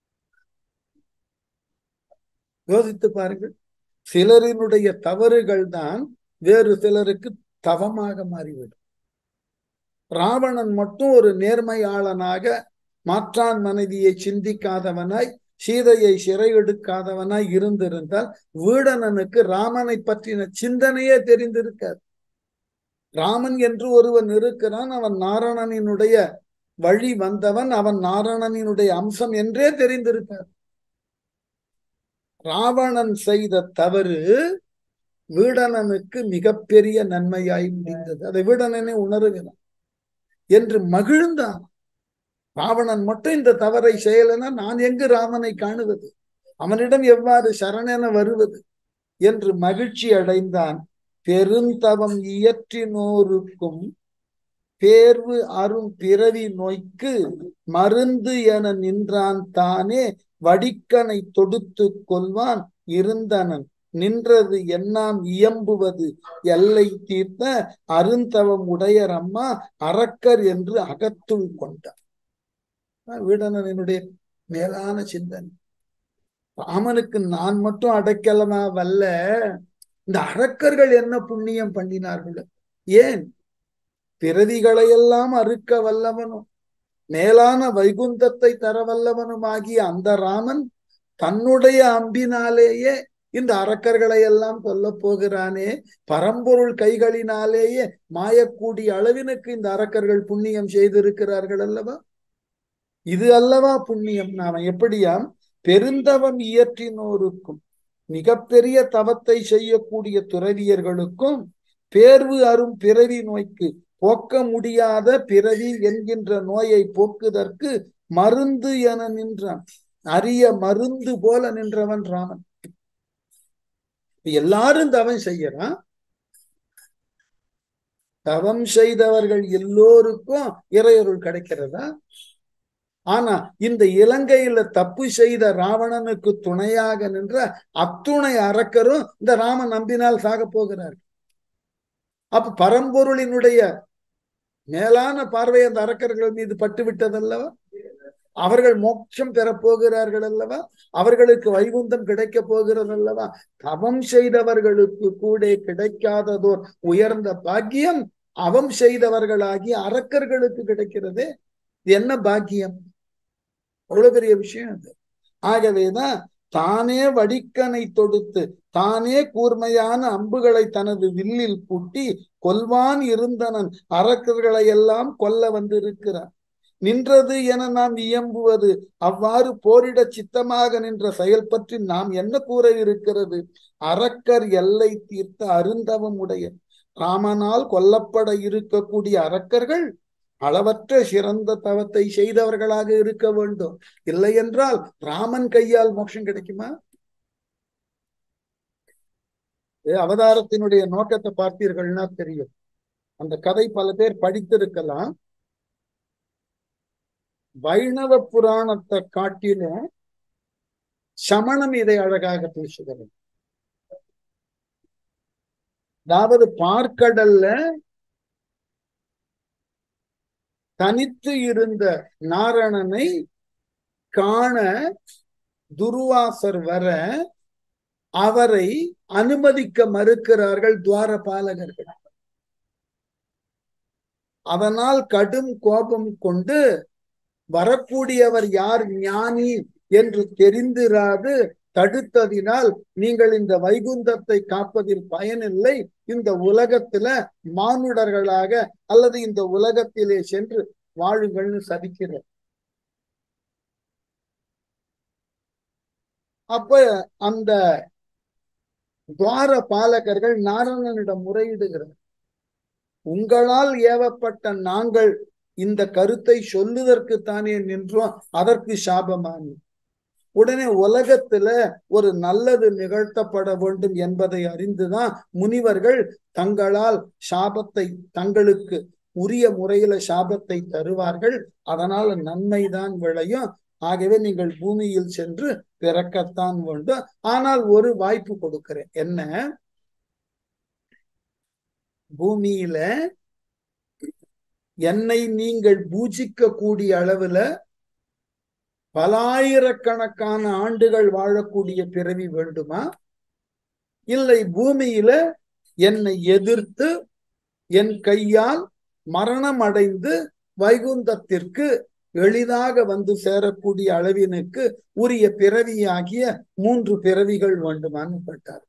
யோசித்து பாருங்கள் சிலரினுடைய தவறுகள் தான் வேறு சிலருக்கு தவமாக மாறிவிடும் ராவணன் மட்டும் ஒரு நேர்மையாளனாக மாற்றான் மனைவியை சிந்திக்காதவனாய் சீதையை சிறையெடுக்காதவனாய் இருந்திருந்தால் வீடனனுக்கு ராமனை பற்றின சிந்தனையே தெரிந்திருக்காது ராமன் என்று ஒருவன் இருக்கிறான் அவன் நாரணனினுடைய வழி வந்தவன் அவன் நாரணனினுடைய அம்சம் என்றே தெரிந்திருக்கார் ராவணன் செய்த தவறு வீடனனுக்கு மிகப்பெரிய நன்மையாய் முடிந்தது அதை வீடனனே உணருகிறான் என்று மகிழ்ந்தான் ராவணன் மட்டும் இந்த தவறை செய்யலைன்னா நான் எங்கு ராமனை காணுவது அவனிடம் எவ்வாறு சரணென வருவது என்று மகிழ்ச்சி அடைந்தான் பெருந்தவம் இயற்றினோருக்கும் பேர்வு அரும் பிறவி நோய்க்கு மருந்து என நின்றான் தானே வடிக்கனை தொடுத்து கொள்வான் இருந்தனன் நின்றது எண்ணாம் இயம்புவது எல்லை தீர்த்த அருந்தவம் உடையர் அம்மா அரக்கர் என்று அகத்துள் கொண்டார் வீடனனுடைய மேலான சிந்தனை ராமனுக்கு நான் மட்டும் அடைக்கலமா வல்ல இந்த அரக்கர்கள் என்ன புண்ணியம் பண்ணினார்கள் ஏன் பிறவிகளையெல்லாம் அறுக்க வல்லவனும் மேலான வைகுந்தத்தை தர வல்லவனும் ஆகிய அந்த ராமன் தன்னுடைய அம்பினாலேயே இந்த அரக்கர்களை எல்லாம் கொல்ல போகிறானே பரம்பொருள் கைகளினாலேயே மாயக்கூடிய அளவினுக்கு இந்த அரக்கர்கள் புண்ணியம் செய்திருக்கிறார்கள் அல்லவா இது அல்லவா புண்ணியம் நாம எப்படியாம் பெருந்தவம் இயற்றினோருக்கும் மிகப்பெரிய தவத்தை செய்யக்கூடிய துறவியர்களுக்கும் பேர்வு அரும் பிறவி நோய்க்கு போக்க முடியாத பிறவி என்கின்ற நோயை போக்குதற்கு மருந்து என நின்றான் அரிய மருந்து போல நின்றவன் ராமன் எல்லாரும் தவம் செய்யறான் தவம் செய்தவர்கள் எல்லோருக்கும் இறையொருள் கிடைக்கிறதா ஆனா இந்த இலங்கையில தப்பு செய்த ராவணனுக்கு துணையாக நின்ற அத்துணை அரக்கரும் இந்த ராமன் நம்பினால் சாக போகிறார் அப்ப பரம்பொருளினுடைய மேலான பார்வை அந்த அரக்கர்கள் மீது பட்டு விட்டதல்லவா அவர்கள் மோட்சம் பெற போகிறார்கள் அல்லவா அவர்களுக்கு வைகுந்தம் கிடைக்க போகிறது அல்லவா தவம் செய்தவர்களுக்கு கூட கிடைக்காததோர் உயர்ந்த பாக்கியம் அவம் செய்தவர்களாகி அரக்கர்களுக்கு கிடைக்கிறது என்ன பாக்கியம் அவ்வளவு பெரிய விஷயம் அது ஆகவேதான் தானே வடிக்கனை தொடுத்து தானே கூர்மையான அம்புகளை தனது வில்லில் பூட்டி கொல்வான் இருந்தனன் அரக்கர்களை எல்லாம் கொல்ல வந்திருக்கிறான் நின்றது என நாம் இயம்புவது அவ்வாறு போரிட சித்தமாக நின்ற செயல் பற்றி நாம் என்ன கூற இருக்கிறது அரக்கர் எல்லை தீர்த்த அருந்தவம் உடைய ராமனால் கொல்லப்பட இருக்கக்கூடிய அரக்கர்கள் அளவற்ற சிறந்த தவத்தை செய்தவர்களாக இருக்க வேண்டும் இல்லை என்றால் ராமன் கையால் மோட்சம் கிடைக்குமா அவதாரத்தினுடைய நோக்கத்தை பார்த்தீர்கள்னா தெரியும் அந்த கதை பல பேர் படித்திருக்கலாம் வைணவ புராணத்தை காட்டிலும் சமணம் இதை அழகாக பேசுகிறது அதாவது பார்க்கடல்ல தனித்து இருந்த நாரணனை காண துருவாசர் வர அவரை அனுமதிக்க மறுக்கிறார்கள் துவாரபாலகர்கள் அதனால் கடும் கோபம் கொண்டு வரக்கூடியவர் யார் ஞானி என்று தெரிந்திராது தடுத்ததினால் நீங்கள் இந்த வைகுந்தத்தை காப்பதில் பயனில்லை இந்த உலகத்துல மானுடர்களாக அல்லது இந்த உலகத்திலே சென்று வாழுங்கள்னு சதிக்கிறார் அப்ப அந்த துவார பாலகர்கள் நாராயணனிடம் முறையிடுகிறார் உங்களால் ஏவப்பட்ட நாங்கள் இந்த கருத்தை சொல்லுவதற்கு தானே நின்றோம் அதற்கு சாபமானி உடனே உலகத்துல ஒரு நல்லது நிகழ்த்தப்பட வேண்டும் என்பதை அறிந்துதான் முனிவர்கள் தங்களால் சாபத்தை தங்களுக்கு உரிய முறையில சாபத்தை தருவார்கள் அதனால நன்மைதான் விளையும் ஆகவே நீங்கள் பூமியில் சென்று பிறக்கத்தான் வேண்டும் ஆனால் ஒரு வாய்ப்பு கொடுக்கிறேன் என்ன பூமியில என்னை நீங்கள் பூஜிக்க கூடிய அளவுல பலாயிரக்கணக்கான ஆண்டுகள் வாழக்கூடிய பிறவி வேண்டுமா இல்லை பூமியில என்னை எதிர்த்து என் கையால் மரணம் அடைந்து வைகுந்தத்திற்கு எளிதாக வந்து சேரக்கூடிய அளவினுக்கு உரிய பிறவியாகிய மூன்று பிறவிகள் வேண்டுமான்னு கேட்டார்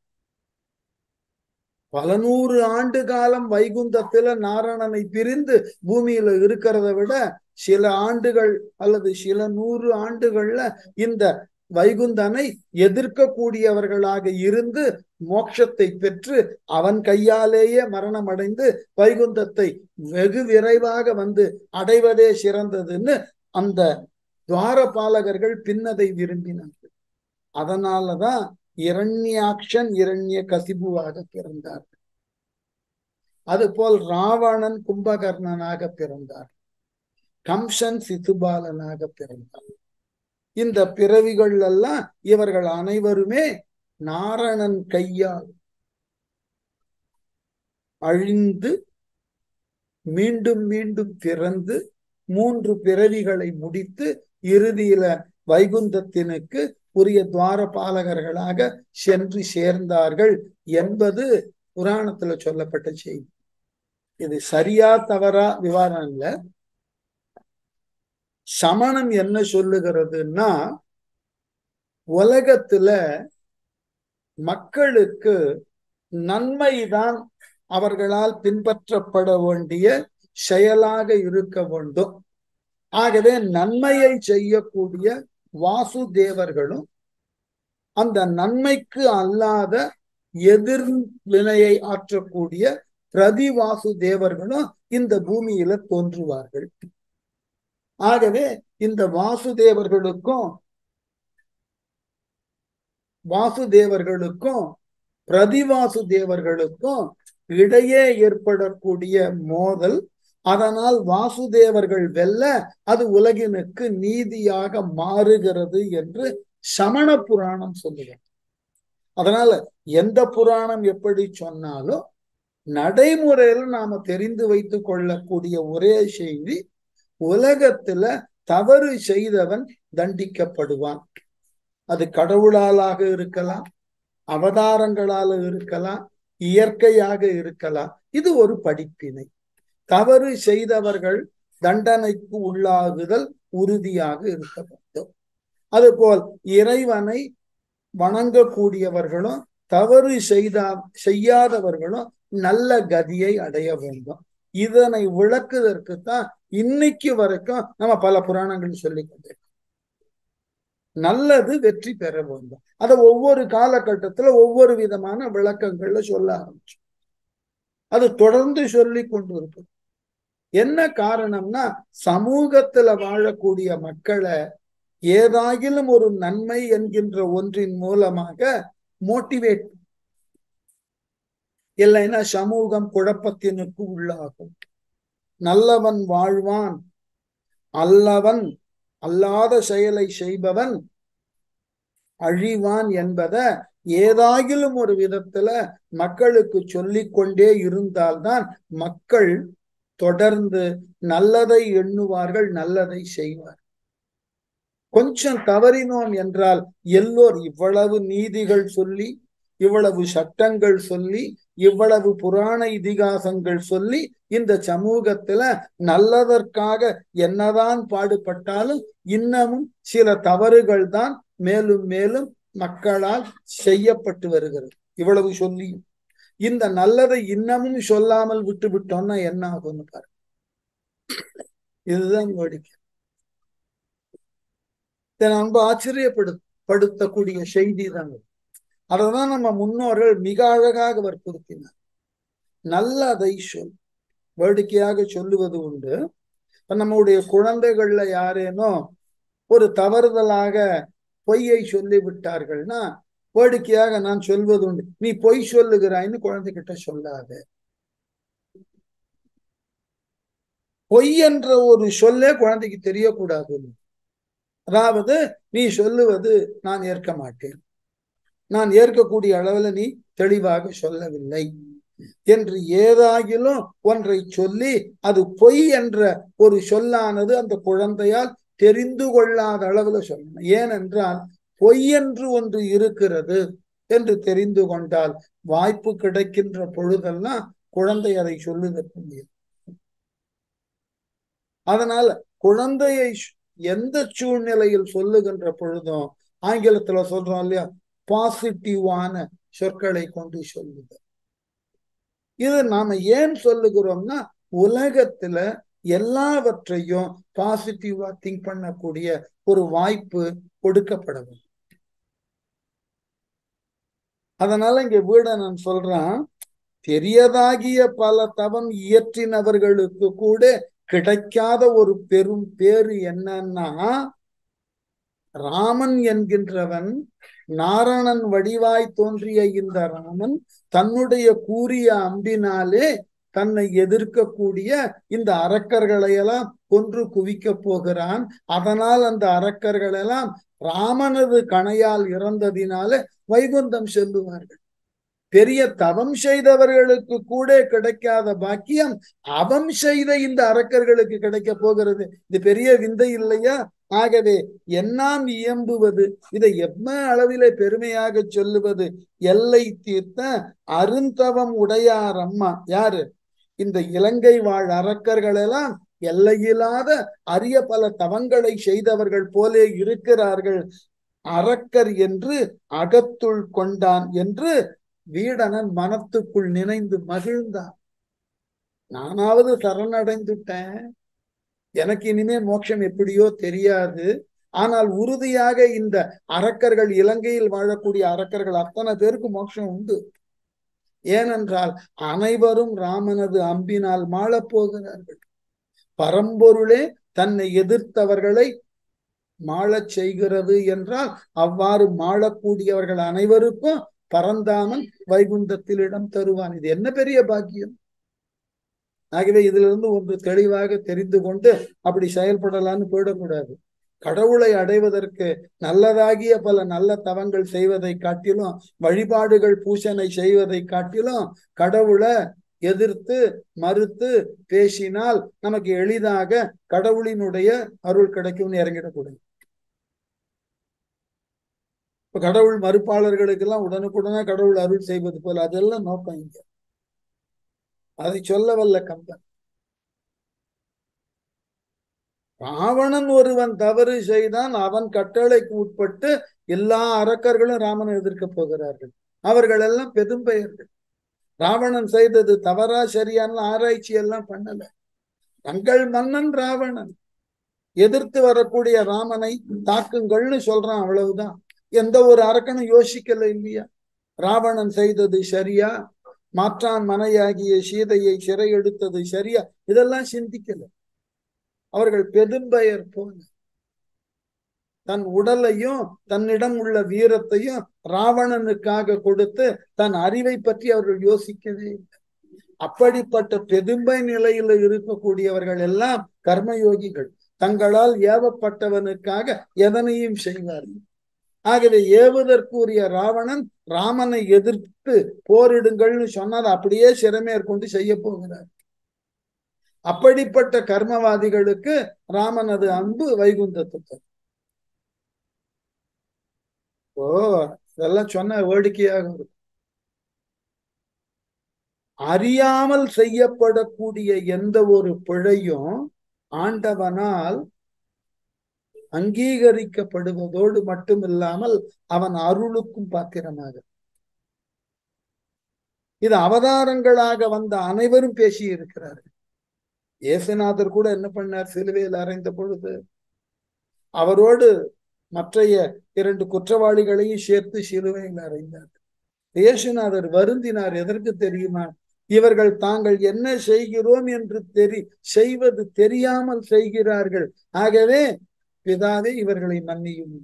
பல நூறு ஆண்டு காலம் வைகுந்தத்துல நாராயணனை பிரிந்து பூமியில இருக்கிறத விட சில ஆண்டுகள் அல்லது சில நூறு ஆண்டுகள்ல இந்த வைகுந்தனை எதிர்க்கக்கூடியவர்களாக இருந்து மோட்சத்தை பெற்று அவன் கையாலேயே மரணம் அடைந்து வைகுந்தத்தை வெகு விரைவாக வந்து அடைவதே சிறந்ததுன்னு அந்த துவாரபாலகர்கள் பின்னதை விரும்பினார்கள் அதனாலதான் இரண்யாக்ஷன் இரண்ய கசிபுவாக பிறந்தார் அதுபோல் ராவணன் கும்பகர்ணனாக பிறந்தார் கம்சன் சிசுபாலனாக பிறந்தார் இந்த பிறவிகள் எல்லாம் இவர்கள் அனைவருமே நாரணன் கையால் அழிந்து மீண்டும் மீண்டும் பிறந்து மூன்று பிறவிகளை முடித்து இறுதியில வைகுந்தத்தினுக்கு உரிய துவாரபாலகர்களாக சென்று சேர்ந்தார்கள் என்பது புராணத்துல சொல்லப்பட்ட செய்தி இது சரியா தவறா விவாதம் இல்ல சமணம் என்ன சொல்லுகிறதுன்னா உலகத்துல மக்களுக்கு நன்மைதான் அவர்களால் பின்பற்றப்பட வேண்டிய செயலாக இருக்க வேண்டும் ஆகவே நன்மையை செய்யக்கூடிய வாசுதேவர்களும் அந்த நன்மைக்கு அல்லாத எதிர்வினையை ஆற்றக்கூடிய பிரதி வாசுதேவர்களும் இந்த பூமியில தோன்றுவார்கள் ஆகவே இந்த வாசுதேவர்களுக்கும் வாசுதேவர்களுக்கும் பிரதிவாசுதேவர்களுக்கும் இடையே ஏற்படக்கூடிய மோதல் அதனால் வாசுதேவர்கள் வெல்ல அது உலகினுக்கு நீதியாக மாறுகிறது என்று சமண புராணம் சொல்லுகிறது அதனால எந்த புராணம் எப்படி சொன்னாலும் நடைமுறையில நாம தெரிந்து வைத்துக் கொள்ளக்கூடிய ஒரே செய்தி உலகத்துல தவறு செய்தவன் தண்டிக்கப்படுவான் அது கடவுளாலாக இருக்கலாம் அவதாரங்களால இருக்கலாம் இயற்கையாக இருக்கலாம் இது ஒரு படிப்பினை தவறு செய்தவர்கள் தண்டனைக்கு உள்ளாகுதல் உறுதியாக இருக்க வேண்டும் அதுபோல் இறைவனை வணங்கக்கூடியவர்களும் தவறு செய்தா செய்யாதவர்களும் நல்ல கதியை அடைய வேண்டும் இதனை விளக்குவதற்கு தான் இன்னைக்கு வரைக்கும் நம்ம பல புராணங்கள் சொல்லிக் கொண்டிருக்கோம் நல்லது வெற்றி பெற வேண்டும் அதை ஒவ்வொரு காலகட்டத்துல ஒவ்வொரு விதமான விளக்கங்கள்ல சொல்ல ஆரம்பிச்சோம் அது தொடர்ந்து சொல்லி கொண்டு இருக்கு என்ன காரணம்னா சமூகத்துல வாழக்கூடிய மக்களை ஏதாகிலும் ஒரு நன்மை என்கின்ற ஒன்றின் மூலமாக மோட்டிவேட் இல்லைன்னா சமூகம் குழப்பத்தினுக்கு உள்ளாகும் நல்லவன் வாழ்வான் அல்லவன் அல்லாத செயலை செய்பவன் அழிவான் என்பத ஏதாகிலும் ஒரு விதத்துல மக்களுக்கு சொல்லிக் கொண்டே இருந்தால்தான் மக்கள் தொடர்ந்து நல்லதை எண்ணுவார்கள் நல்லதை செய்வார் கொஞ்சம் தவறினோம் என்றால் எல்லோர் இவ்வளவு நீதிகள் சொல்லி இவ்வளவு சட்டங்கள் சொல்லி இவ்வளவு புராண இதிகாசங்கள் சொல்லி இந்த சமூகத்துல நல்லதற்காக என்னதான் பாடுபட்டாலும் இன்னமும் சில தவறுகள் தான் மேலும் மேலும் மக்களால் செய்யப்பட்டு வருகிறது இவ்வளவு சொல்லி இந்த நல்லதை இன்னமும் சொல்லாமல் விட்டு விட்டோம்னா என்ன ஆகும்னு பாரு இதுதான் வேடிக்கை ரொம்ப ஆச்சரியப்படு படுத்தக்கூடிய செய்தி தான் அததான் நம்ம முன்னோர்கள் மிக அழகாக வற்புறுத்தினார் நல்லதை சொல் வேடிக்கையாக சொல்லுவது உண்டு நம்முடைய குழந்தைகள்ல யாரேனோ ஒரு தவறுதலாக பொய்யை சொல்லி விட்டார்கள்னா வேடிக்கையாக நான் சொல்வது உண்டு நீ பொய் சொல்லுகிறாய்ன்னு குழந்தைகிட்ட சொல்லாத பொய் என்ற ஒரு சொல்லே குழந்தைக்கு தெரியக்கூடாது அதாவது நீ சொல்லுவது நான் ஏற்க மாட்டேன் நான் ஏற்கக்கூடிய அளவுல நீ தெளிவாக சொல்லவில்லை என்று ஏதாகிலும் ஒன்றை சொல்லி அது பொய் என்ற ஒரு சொல்லானது அந்த குழந்தையால் தெரிந்து கொள்ளாத அளவுல சொல்லணும் ஏனென்றால் பொய் என்று ஒன்று இருக்கிறது என்று தெரிந்து கொண்டால் வாய்ப்பு கிடைக்கின்ற பொழுதெல்லாம் குழந்தை அதை சொல்லுதற்கு முடியும் அதனால குழந்தையை எந்த சூழ்நிலையில் சொல்லுகின்ற பொழுதும் ஆங்கிலத்துல சொல்றோம் இல்லையா பாசிட்டிவான சொற்களை கொண்டு சொல்லுது இது நாம ஏன் சொல்லுகிறோம்னா உலகத்துல எல்லாவற்றையும் பாசிட்டிவா திங்க் பண்ணக்கூடிய ஒரு வாய்ப்பு கொடுக்கப்பட வேண்டும் அதனால இங்க வீடனன் சொல்றான் பெரியதாகிய பல தவம் இயற்றினவர்களுக்கு கூட கிடைக்காத ஒரு பெரும் பேரு என்னன்னா ராமன் என்கின்றவன் நாரணன் வடிவாய் தோன்றிய இந்த ராமன் தன்னுடைய கூறிய அம்பினாலே தன்னை எதிர்க்கக்கூடிய இந்த அரக்கர்களை எல்லாம் கொன்று குவிக்க போகிறான் அதனால் அந்த அரக்கர்கள் எல்லாம் ராமனது கணையால் இறந்ததினால வைகுந்தம் செல்லுவார்கள் பெரிய தவம் செய்தவர்களுக்கு கூட கிடைக்காத பாக்கியம் அவம் செய்த இந்த அரக்கர்களுக்கு கிடைக்க போகிறது இது பெரிய விந்தை இல்லையா ஆகவே என்னாம் இயம்புவது இதை எம்ம அளவிலே பெருமையாக சொல்லுவது எல்லை தீர்த்த அருந்தவம் உடையார் அம்மா யாரு இந்த இலங்கை வாழ் அரக்கர்கள் எல்லாம் எல்லையில்லாத அரிய பல தவங்களை செய்தவர்கள் போலே இருக்கிறார்கள் அரக்கர் என்று அகத்துள் கொண்டான் என்று வீடனன் மனத்துக்குள் நினைந்து மகிழ்ந்தான் நானாவது சரணடைந்துட்டேன் எனக்கு இனிமே மோட்சம் எப்படியோ தெரியாது ஆனால் உறுதியாக இந்த அரக்கர்கள் இலங்கையில் வாழக்கூடிய அரக்கர்கள் அத்தனை பேருக்கு மோட்சம் உண்டு ஏனென்றால் அனைவரும் ராமனது அம்பினால் மாளப் போகிறார்கள் பரம்பொருளே தன்னை எதிர்த்தவர்களை மாளச் செய்கிறது என்றால் அவ்வாறு மாளக்கூடியவர்கள் அனைவருக்கும் பரந்தாமன் வைகுந்தத்தில் இடம் தருவான் இது என்ன பெரிய பாக்கியம் ஆகவே இதிலிருந்து ஒன்று தெளிவாக தெரிந்து கொண்டு அப்படி செயல்படலான்னு போயிடக்கூடாது கடவுளை அடைவதற்கு நல்லதாகிய பல நல்ல தவங்கள் செய்வதை காட்டிலும் வழிபாடுகள் பூசனை செய்வதை காட்டிலும் கடவுளை எதிர்த்து மறுத்து பேசினால் நமக்கு எளிதாக கடவுளினுடைய அருள் கிடைக்கும்னு இறங்கிடக்கூடாது இப்ப கடவுள் மறுப்பாளர்களுக்கு எல்லாம் உடனுக்குடனே கடவுள் அருள் செய்வது போல அதெல்லாம் நோக்கம் இங்க அதை சொல்ல வல்ல கம்பன் ராவணன் ஒருவன் தவறு செய்தான் அவன் கட்டளைக்கு உட்பட்டு எல்லா அரக்கர்களும் ராமனை எதிர்க்க போகிறார்கள் அவர்கள் எல்லாம் பெரும்பெயர்கள் ராவணன் செய்தது தவறா சரியான ஆராய்ச்சி எல்லாம் பண்ணல தங்கள் மன்னன் ராவணன் எதிர்த்து வரக்கூடிய ராமனை தாக்குங்கள்னு சொல்றான் அவ்வளவுதான் எந்த ஒரு அரக்கனும் யோசிக்கல இல்லையா ராவணன் செய்தது சரியா மாற்றான் மனையாகிய சீதையை சிறை எடுத்தது சரியா இதெல்லாம் சிந்திக்கல அவர்கள் பெரும்பெயர் போன தன் உடலையும் தன்னிடம் உள்ள வீரத்தையும் ராவணனுக்காக கொடுத்து தன் அறிவை பற்றி அவர்கள் யோசிக்கவே இல்லை அப்படிப்பட்ட பெரும்பை நிலையில இருக்கக்கூடியவர்கள் எல்லாம் கர்மயோகிகள் தங்களால் ஏவப்பட்டவனுக்காக எதனையும் செய்வார்கள் ஆகவே ஏவுதற்குரிய ராவணன் ராமனை எதிர்த்து போரிடுங்கள்னு சொன்னால் அப்படியே சிறமேற்கொண்டு செய்ய போகிறார் அப்படிப்பட்ட கர்மவாதிகளுக்கு ராமனது அன்பு வைகுந்தத்துக்கு ஓ இதெல்லாம் சொன்ன வேடிக்கையாக இருக்கும் அறியாமல் செய்யப்படக்கூடிய எந்த ஒரு பிழையும் ஆண்டவனால் அங்கீகரிக்கப்படுவதோடு மட்டுமில்லாமல் அவன் அருளுக்கும் பாத்திரமாக இது அவதாரங்களாக வந்த அனைவரும் பேசி இருக்கிறார்கள் ஏசுநாதர் கூட என்ன பண்ணார் சிலுவையில் அறைந்த பொழுது அவரோடு மற்றைய இரண்டு குற்றவாளிகளையும் சேர்த்து சிலுவையில் அறைந்தார் இயேசுநாதர் வருந்தினார் எதற்கு தெரியுமா இவர்கள் தாங்கள் என்ன செய்கிறோம் என்று தெரி செய்வது தெரியாமல் செய்கிறார்கள் ஆகவே பிதாவே இவர்களை மன்னியும்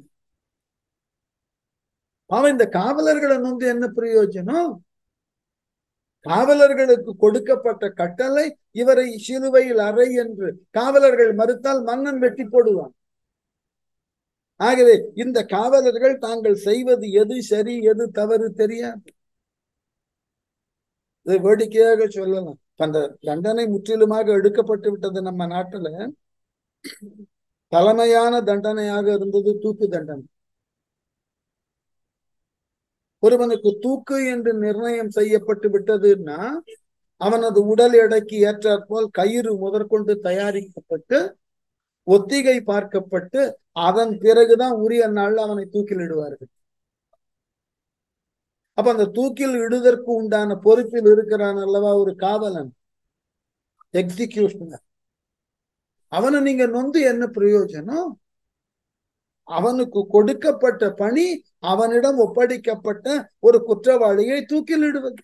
அவன் இந்த காவலர்களை நொந்து என்ன பிரயோஜனம் காவலர்களுக்கு கொடுக்கப்பட்ட கட்டளை இவரை சிலுவையில் அறை என்று காவலர்கள் மறுத்தால் மன்னன் வெட்டி போடுவான் ஆகவே இந்த காவலர்கள் தாங்கள் செய்வது எது சரி எது தவறு தெரியாது இது வேடிக்கையாக சொல்லலாம் அந்த தண்டனை முற்றிலுமாக எடுக்கப்பட்டு விட்டது நம்ம நாட்டுல தலைமையான தண்டனையாக இருந்தது தூக்கு தண்டனை ஒருவனுக்கு தூக்கு என்று நிர்ணயம் செய்யப்பட்டு விட்டதுன்னா அவனது உடல் எடைக்கு ஏற்றாற்போல் கயிறு முதற்கொண்டு தயாரிக்கப்பட்டு ஒத்திகை பார்க்கப்பட்டு அதன் பிறகுதான் உரிய நாள்ல அவனை தூக்கில் இடுவார்கள் அப்ப அந்த தூக்கில் இடுதற்கு உண்டான பொறுப்பில் இருக்கிறான் அல்லவா ஒரு காவலன் எக்ஸிகியூஷனர் அவனை நீங்க நொந்து என்ன பிரயோஜனம் அவனுக்கு கொடுக்கப்பட்ட பணி அவனிடம் ஒப்படைக்கப்பட்ட ஒரு குற்றவாளியை தூக்கிலிடுவது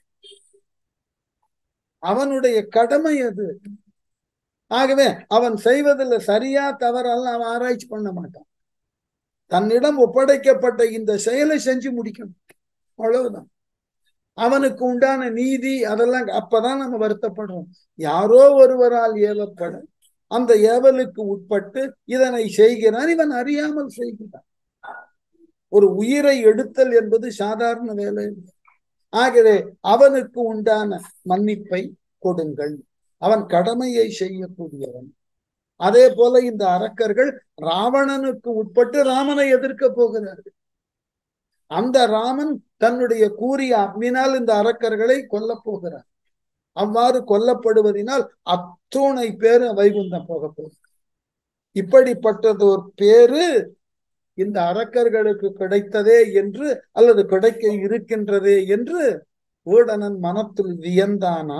அவனுடைய கடமை அது ஆகவே அவன் செய்வதில் சரியா தவறெல்லாம் அவன் ஆராய்ச்சி பண்ண மாட்டான் தன்னிடம் ஒப்படைக்கப்பட்ட இந்த செயலை செஞ்சு முடிக்கணும் அவ்வளவுதான் அவனுக்கு உண்டான நீதி அதெல்லாம் அப்பதான் நம்ம வருத்தப்படுறோம் யாரோ ஒருவரால் ஏவப்பட அந்த ஏவலுக்கு உட்பட்டு இதனை செய்கிறான் இவன் அறியாமல் செய்கிறான் ஒரு உயிரை எடுத்தல் என்பது சாதாரண வேலை ஆகவே அவனுக்கு உண்டான மன்னிப்பை கொடுங்கள் அவன் கடமையை செய்யக்கூடியவன் அதே போல இந்த அரக்கர்கள் ராவணனுக்கு உட்பட்டு ராமனை எதிர்க்க போகிறார்கள் அந்த ராமன் தன்னுடைய கூறிய அக்னினால் இந்த அரக்கர்களை கொல்ல போகிறார் அவ்வாறு கொல்லப்படுவதனால் அத்துணை பேரு வைகுந்தம் போக போகுது இப்படிப்பட்டது ஒரு பேரு இந்த அரக்கர்களுக்கு கிடைத்ததே என்று அல்லது கிடைக்க இருக்கின்றதே என்று ஊடனன் மனத்தில் வியந்தானா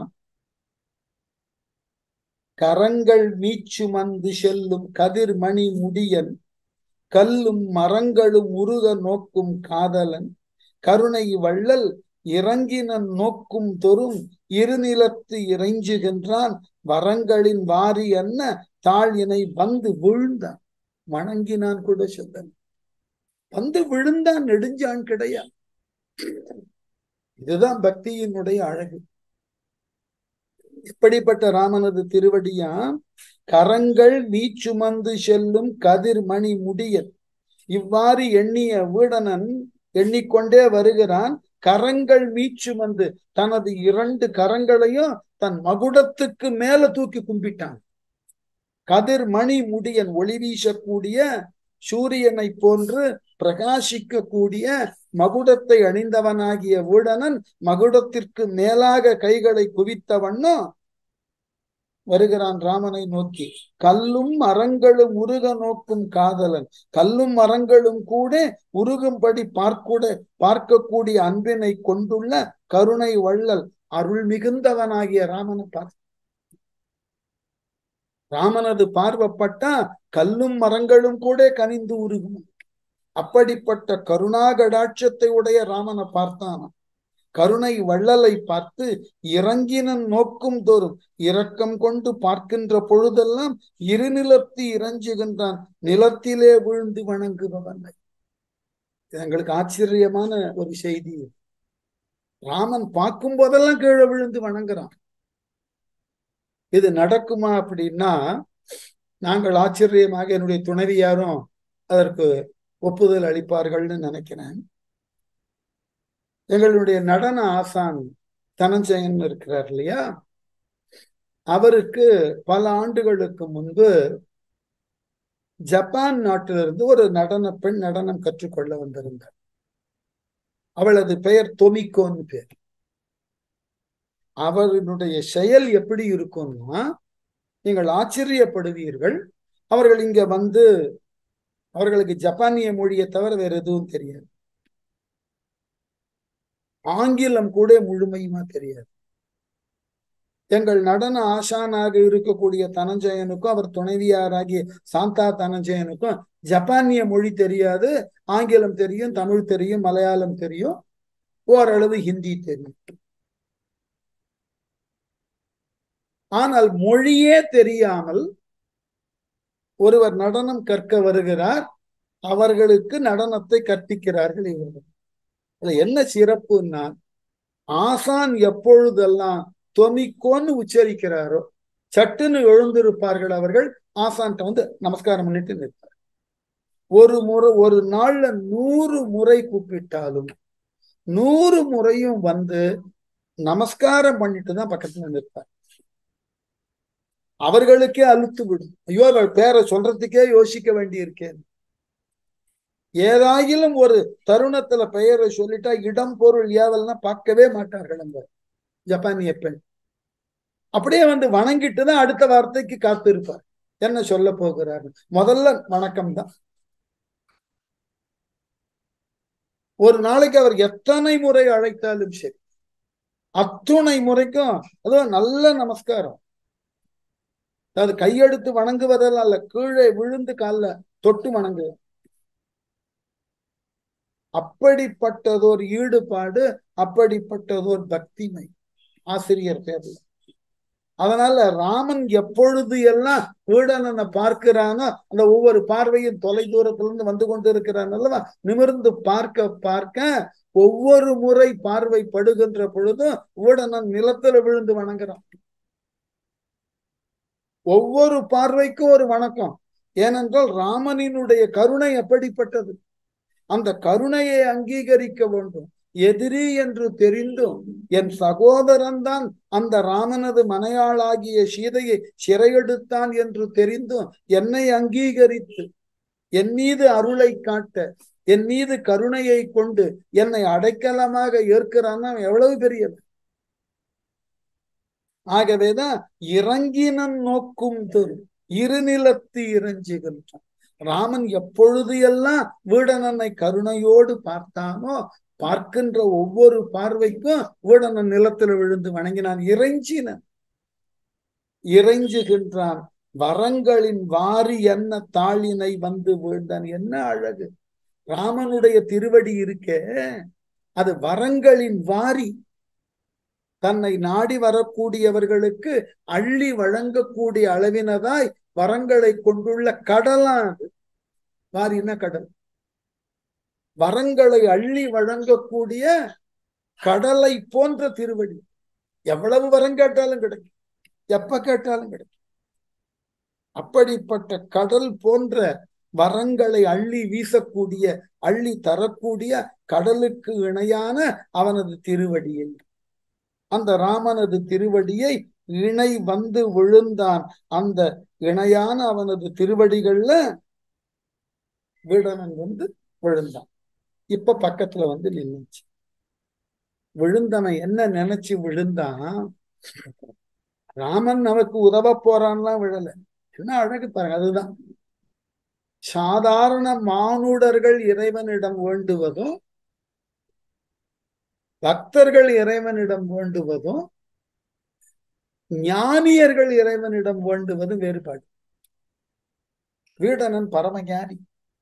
கரங்கள் மீச்சுமந்து செல்லும் கதிர்மணி முடியன் கல்லும் மரங்களும் உருக நோக்கும் காதலன் கருணை வள்ளல் இறங்கினன் நோக்கும் தொறும் இருநிலத்து இறைஞ்சுகின்றான் வரங்களின் வாரி என்ன தாழ் இணை வந்து விழுந்தான் வணங்கினான் கூட சொல்ல வந்து விழுந்தான் நெடுஞ்சான் கிடையாது இதுதான் பக்தியினுடைய அழகு எப்படிப்பட்ட ராமனது திருவடியா கரங்கள் வீச்சுமந்து செல்லும் கதிர்மணி முடியல் இவ்வாறு எண்ணிய வீடனன் எண்ணிக்கொண்டே வருகிறான் கரங்கள் மீச்சுமந்து தனது இரண்டு கரங்களையும் தன் மகுடத்துக்கு மேல தூக்கி கும்பிட்டான் கதிர்மணி முடியன் ஒளி வீசக்கூடிய சூரியனை போன்று பிரகாசிக்கக்கூடிய மகுடத்தை அணிந்தவனாகிய வீடனன் மகுடத்திற்கு மேலாக கைகளை குவித்தவண்ணம் வருகிறான் ராமனை நோக்கி கல்லும் மரங்களும் உருக நோக்கும் காதலன் கல்லும் மரங்களும் கூட உருகும்படி பார்க்கூட பார்க்கக்கூடிய அன்பினை கொண்டுள்ள கருணை வள்ளல் அருள் மிகுந்தவனாகிய ராமனை பார்த்து ராமனது பார்வப்பட்டா கல்லும் மரங்களும் கூட கனிந்து உருகும் அப்படிப்பட்ட கருணாகடாட்சத்தை உடைய ராமனை பார்த்தானா கருணை வள்ளலை பார்த்து இறங்கினன் நோக்கும் தோறும் இரக்கம் கொண்டு பார்க்கின்ற பொழுதெல்லாம் இருநிலத்து இறஞ்சுகின்றான் நிலத்திலே விழுந்து வணங்குபவனை எங்களுக்கு ஆச்சரியமான ஒரு செய்தி ராமன் பார்க்கும் போதெல்லாம் கீழே விழுந்து வணங்குறான் இது நடக்குமா அப்படின்னா நாங்கள் ஆச்சரியமாக என்னுடைய துணைவியாரும் அதற்கு ஒப்புதல் அளிப்பார்கள்னு நினைக்கிறேன் எங்களுடைய நடன ஆசான் தனஞ்சயன் இருக்கிறார் இல்லையா அவருக்கு பல ஆண்டுகளுக்கு முன்பு ஜப்பான் நாட்டிலிருந்து ஒரு நடன பெண் நடனம் கற்றுக்கொள்ள வந்திருந்தார் அவளது பெயர் தொமிக்கோன்னு பேர் அவர்களுடைய செயல் எப்படி இருக்கும்னா நீங்கள் ஆச்சரியப்படுவீர்கள் அவர்கள் இங்க வந்து அவர்களுக்கு ஜப்பானிய மொழியை தவிர வேற எதுவும் தெரியாது ஆங்கிலம் கூட முழுமையுமா தெரியாது எங்கள் நடன ஆசானாக இருக்கக்கூடிய தனஞ்சயனுக்கும் அவர் துணைவியாராகிய சாந்தா தனஞ்சயனுக்கும் ஜப்பானிய மொழி தெரியாது ஆங்கிலம் தெரியும் தமிழ் தெரியும் மலையாளம் தெரியும் ஓரளவு ஹிந்தி தெரியும் ஆனால் மொழியே தெரியாமல் ஒருவர் நடனம் கற்க வருகிறார் அவர்களுக்கு நடனத்தை கற்பிக்கிறார்கள் இவர்கள் என்ன சிறப்புன்னா ஆசான் எப்பொழுதெல்லாம் தொமிக்கோன்னு உச்சரிக்கிறாரோ சட்டுன்னு எழுந்திருப்பார்கள் அவர்கள் ஆசான்ட்ட வந்து நமஸ்காரம் பண்ணிட்டு நிற்பார் ஒரு முறை ஒரு நாள்ல நூறு முறை கூப்பிட்டாலும் நூறு முறையும் வந்து நமஸ்காரம் பண்ணிட்டு தான் பக்கத்துல நிற்பார் அவர்களுக்கே அழுத்து விடும் ஐயோ அவள் பேரை சொல்றதுக்கே யோசிக்க வேண்டி இருக்கேன் ஏதாயிலும் ஒரு தருணத்துல பெயரை சொல்லிட்டா இடம் பொருள் ஏவல்னா பார்க்கவே மாட்டார்கள் அந்த ஜப்பானிய பெண் அப்படியே வந்து வணங்கிட்டு தான் அடுத்த வார்த்தைக்கு காத்திருப்பார் என்ன சொல்ல போகிறார் முதல்ல வணக்கம் தான் ஒரு நாளைக்கு அவர் எத்தனை முறை அழைத்தாலும் சரி அத்துணை முறைக்கும் அதுவும் நல்ல நமஸ்காரம் அதாவது கையெடுத்து வணங்குவதெல்லாம் அல்ல கீழே விழுந்து காலில் தொட்டு வணங்கு அப்படிப்பட்டதோர் ஈடுபாடு அப்படிப்பட்டதோர் பக்திமை ஆசிரியர் பேர்ல அதனால ராமன் எப்பொழுது எல்லாம் வீடனனை பார்க்கிறானோ அந்த ஒவ்வொரு பார்வையும் தொலை தூரத்துல இருந்து வந்து கொண்டு இருக்கிறான் அல்லவா நிமிர்ந்து பார்க்க பார்க்க ஒவ்வொரு முறை பார்வை படுகின்ற பொழுதும் வீடனன் நிலத்துல விழுந்து வணங்குறான் ஒவ்வொரு பார்வைக்கும் ஒரு வணக்கம் ஏனென்றால் ராமனினுடைய கருணை எப்படிப்பட்டது அந்த கருணையை அங்கீகரிக்க வேண்டும் எதிரி என்று தெரிந்தும் என் சகோதரன் தான் அந்த ராமனது மனையாளாகிய சீதையை சிறையெடுத்தான் என்று தெரிந்தும் என்னை அங்கீகரித்து என் மீது அருளை காட்ட என் மீது கருணையை கொண்டு என்னை அடைக்கலமாக ஏற்கிறான்னா எவ்வளவு பெரியது ஆகவேதான் இறங்கினன் நோக்கும் தெரு இருநிலத்து இறஞ்சுகின்றான் ராமன் எப்பொழுது எல்லாம் வீடனனை கருணையோடு பார்த்தானோ பார்க்கின்ற ஒவ்வொரு பார்வைக்கும் வீடனன் நிலத்துல விழுந்து வணங்கினான் இறைஞ்சினன் இறைஞ்சுகின்றான் வரங்களின் வாரி என்ன தாளினை வந்து வீழ்ந்தான் என்ன அழகு ராமனுடைய திருவடி இருக்க அது வரங்களின் வாரி தன்னை நாடி வரக்கூடியவர்களுக்கு அள்ளி வழங்கக்கூடிய அளவினதாய் வரங்களை கொண்டுள்ள கடலா அது வாரின கடல் வரங்களை அள்ளி வழங்கக்கூடிய கடலை போன்ற திருவடி எவ்வளவு வரம் கேட்டாலும் கிடைக்கும் எப்ப கேட்டாலும் கிடைக்கும் அப்படிப்பட்ட கடல் போன்ற வரங்களை அள்ளி வீசக்கூடிய அள்ளி தரக்கூடிய கடலுக்கு இணையான அவனது திருவடியை அந்த ராமனது திருவடியை இணை வந்து விழுந்தான் அந்த இணையான அவனது திருவடிகள்ல வீடனன் வந்து விழுந்தான் இப்ப பக்கத்துல வந்து நின்னுச்சு விழுந்தவன் என்ன நினைச்சு விழுந்தான் ராமன் நமக்கு உதவ போறான்லாம் விழல என்ன அழகு பாருங்க அதுதான் சாதாரண மானுடர்கள் இறைவனிடம் வேண்டுவதும் பக்தர்கள் இறைவனிடம் வேண்டுவதும் ஞானியர்கள் இறைவனிடம் வேண்டுவதும் வேறுபாடு வீடனன் பரமஞானி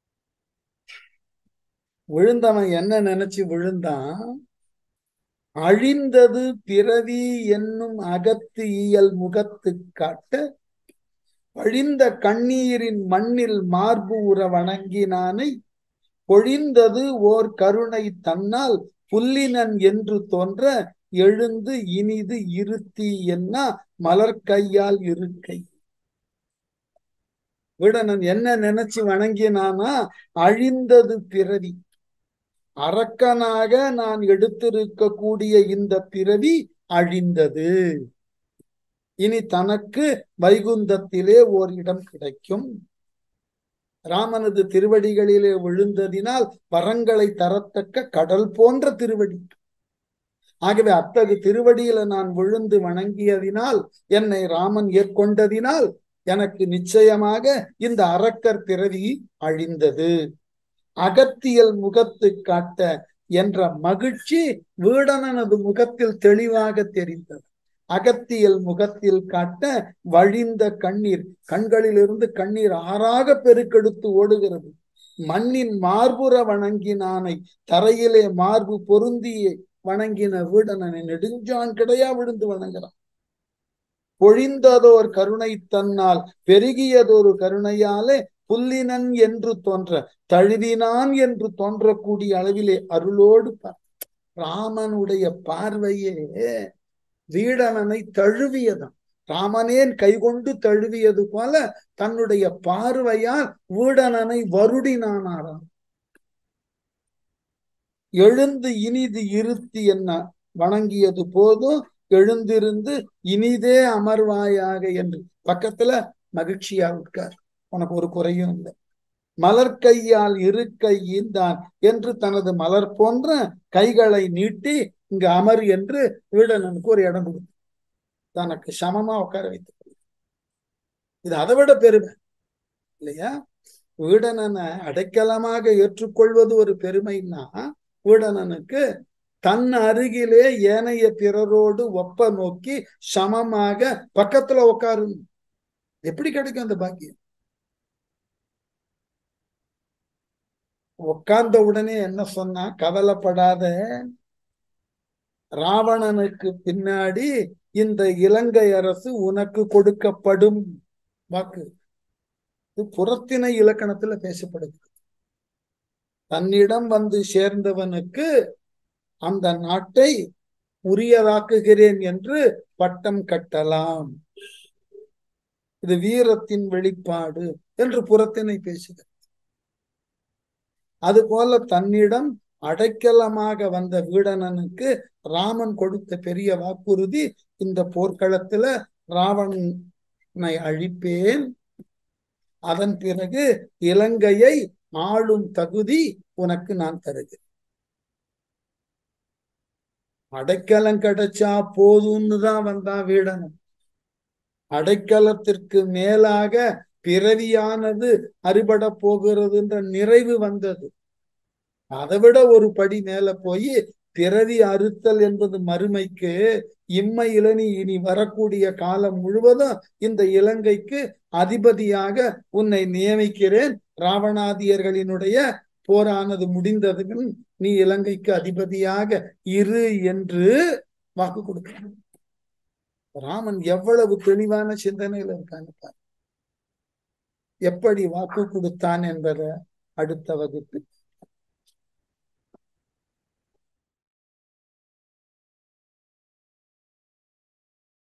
விழுந்தவன் என்ன நினைச்சு விழுந்தான் அழிந்தது பிறவி என்னும் அகத்து இயல் முகத்து காட்ட அழிந்த கண்ணீரின் மண்ணில் மார்பு உற வணங்கினானை பொழிந்தது ஓர் கருணை தன்னால் புல்லினன் என்று தோன்ற எழுந்து இனிது இருத்தி என்ன மலர் கையால் இருக்கை விடனன் என்ன நினைச்சு வணங்கினானா அழிந்தது பிறவி அரக்கனாக நான் எடுத்திருக்கக்கூடிய இந்த பிறவி அழிந்தது இனி தனக்கு வைகுந்தத்திலே ஓர் இடம் கிடைக்கும் ராமனது திருவடிகளிலே விழுந்ததினால் வரங்களை தரத்தக்க கடல் போன்ற திருவடி ஆகவே அத்தகு திருவடியில நான் விழுந்து வணங்கியதினால் என்னை ராமன் ஏற்கொண்டதினால் எனக்கு நிச்சயமாக இந்த அரக்கர் பிறவி அழிந்தது அகத்தியல் முகத்து காட்ட என்ற மகிழ்ச்சி வீடனனது முகத்தில் தெளிவாக தெரிந்தது அகத்தியல் முகத்தில் காட்ட வழிந்த கண்ணீர் கண்களிலிருந்து கண்ணீர் ஆறாக பெருக்கெடுத்து ஓடுகிறது மண்ணின் மார்புற வணங்கினானை தரையிலே மார்பு பொருந்திய வணங்கின வீடனனை நெடுஞ்சான் கிடையா விழுந்து வணங்குறான் பொழிந்ததோர் கருணை தன்னால் பெருகியதொரு கருணையாலே புல்லினன் என்று தோன்ற தழுவினான் என்று தோன்றக்கூடிய அளவிலே அருளோடு ராமனுடைய பார்வையே வீடனனை தழுவியதான் ராமனேன் கைகொண்டு தழுவியது போல தன்னுடைய பார்வையால் வீடனனை வருடினானாராம் எழுந்து இனிது இருத்தி என்ன வணங்கியது போதும் எழுந்திருந்து இனிதே அமர்வாயாக என்று பக்கத்துல மகிழ்ச்சியா உட்கார் உனக்கு ஒரு குறையும் இல்லை மலர் கையால் இருக்கை ஈந்தான் என்று தனது மலர் போன்ற கைகளை நீட்டி இங்க அமர் என்று வீடனனுக்கு ஒரு இடம் கொடுத்து தனக்கு சமமா உட்கார வைத்து இது அதை விட பெருமை இல்லையா வீடனனை அடைக்கலமாக ஏற்றுக்கொள்வது ஒரு பெருமைன்னா வீடனனுக்கு தன் அருகிலே ஏனைய பிறரோடு ஒப்ப நோக்கி சமமாக பக்கத்துல உட்காரு எப்படி கிடைக்கும் அந்த பாக்கியம் உட்கார்ந்த உடனே என்ன சொன்னா கவலைப்படாத ராவணனுக்கு பின்னாடி இந்த இலங்கை அரசு உனக்கு கொடுக்கப்படும் வாக்கு இது புறத்திணை இலக்கணத்துல பேசப்படுகிறது தன்னிடம் வந்து சேர்ந்தவனுக்கு அந்த நாட்டை உரியதாக்குகிறேன் என்று பட்டம் கட்டலாம் இது வீரத்தின் வெளிப்பாடு என்று புறத்தினை பேசுகிறது அதுபோல தன்னிடம் அடைக்கலமாக வந்த வீடனனுக்கு ராமன் கொடுத்த பெரிய வாக்குறுதி இந்த போர்க்களத்துல ராவணனை அழிப்பேன் அதன் பிறகு இலங்கையை ஆளும் தகுதி உனக்கு நான் தருகிறேன் அடைக்கலம் கிடைச்சா போதும்னு தான் வந்தான் வீடனன் அடைக்கலத்திற்கு மேலாக பிறவியானது அறுபட போகிறதுன்ற நிறைவு வந்தது அதை விட ஒரு படி மேல போய் பிறவி அறுத்தல் என்பது மறுமைக்கு இம்மையில நீ இனி வரக்கூடிய காலம் முழுவதும் இந்த இலங்கைக்கு அதிபதியாக உன்னை நியமிக்கிறேன் ராவணாதியர்களினுடைய போரானது முடிந்ததும் நீ இலங்கைக்கு அதிபதியாக இரு என்று வாக்கு கொடுக்கிறான் ராமன் எவ்வளவு தெளிவான சிந்தனையில இருக்கான்னு பாரு எப்படி வாக்கு கொடுத்தான் என்பதை அடுத்த வகுப்பு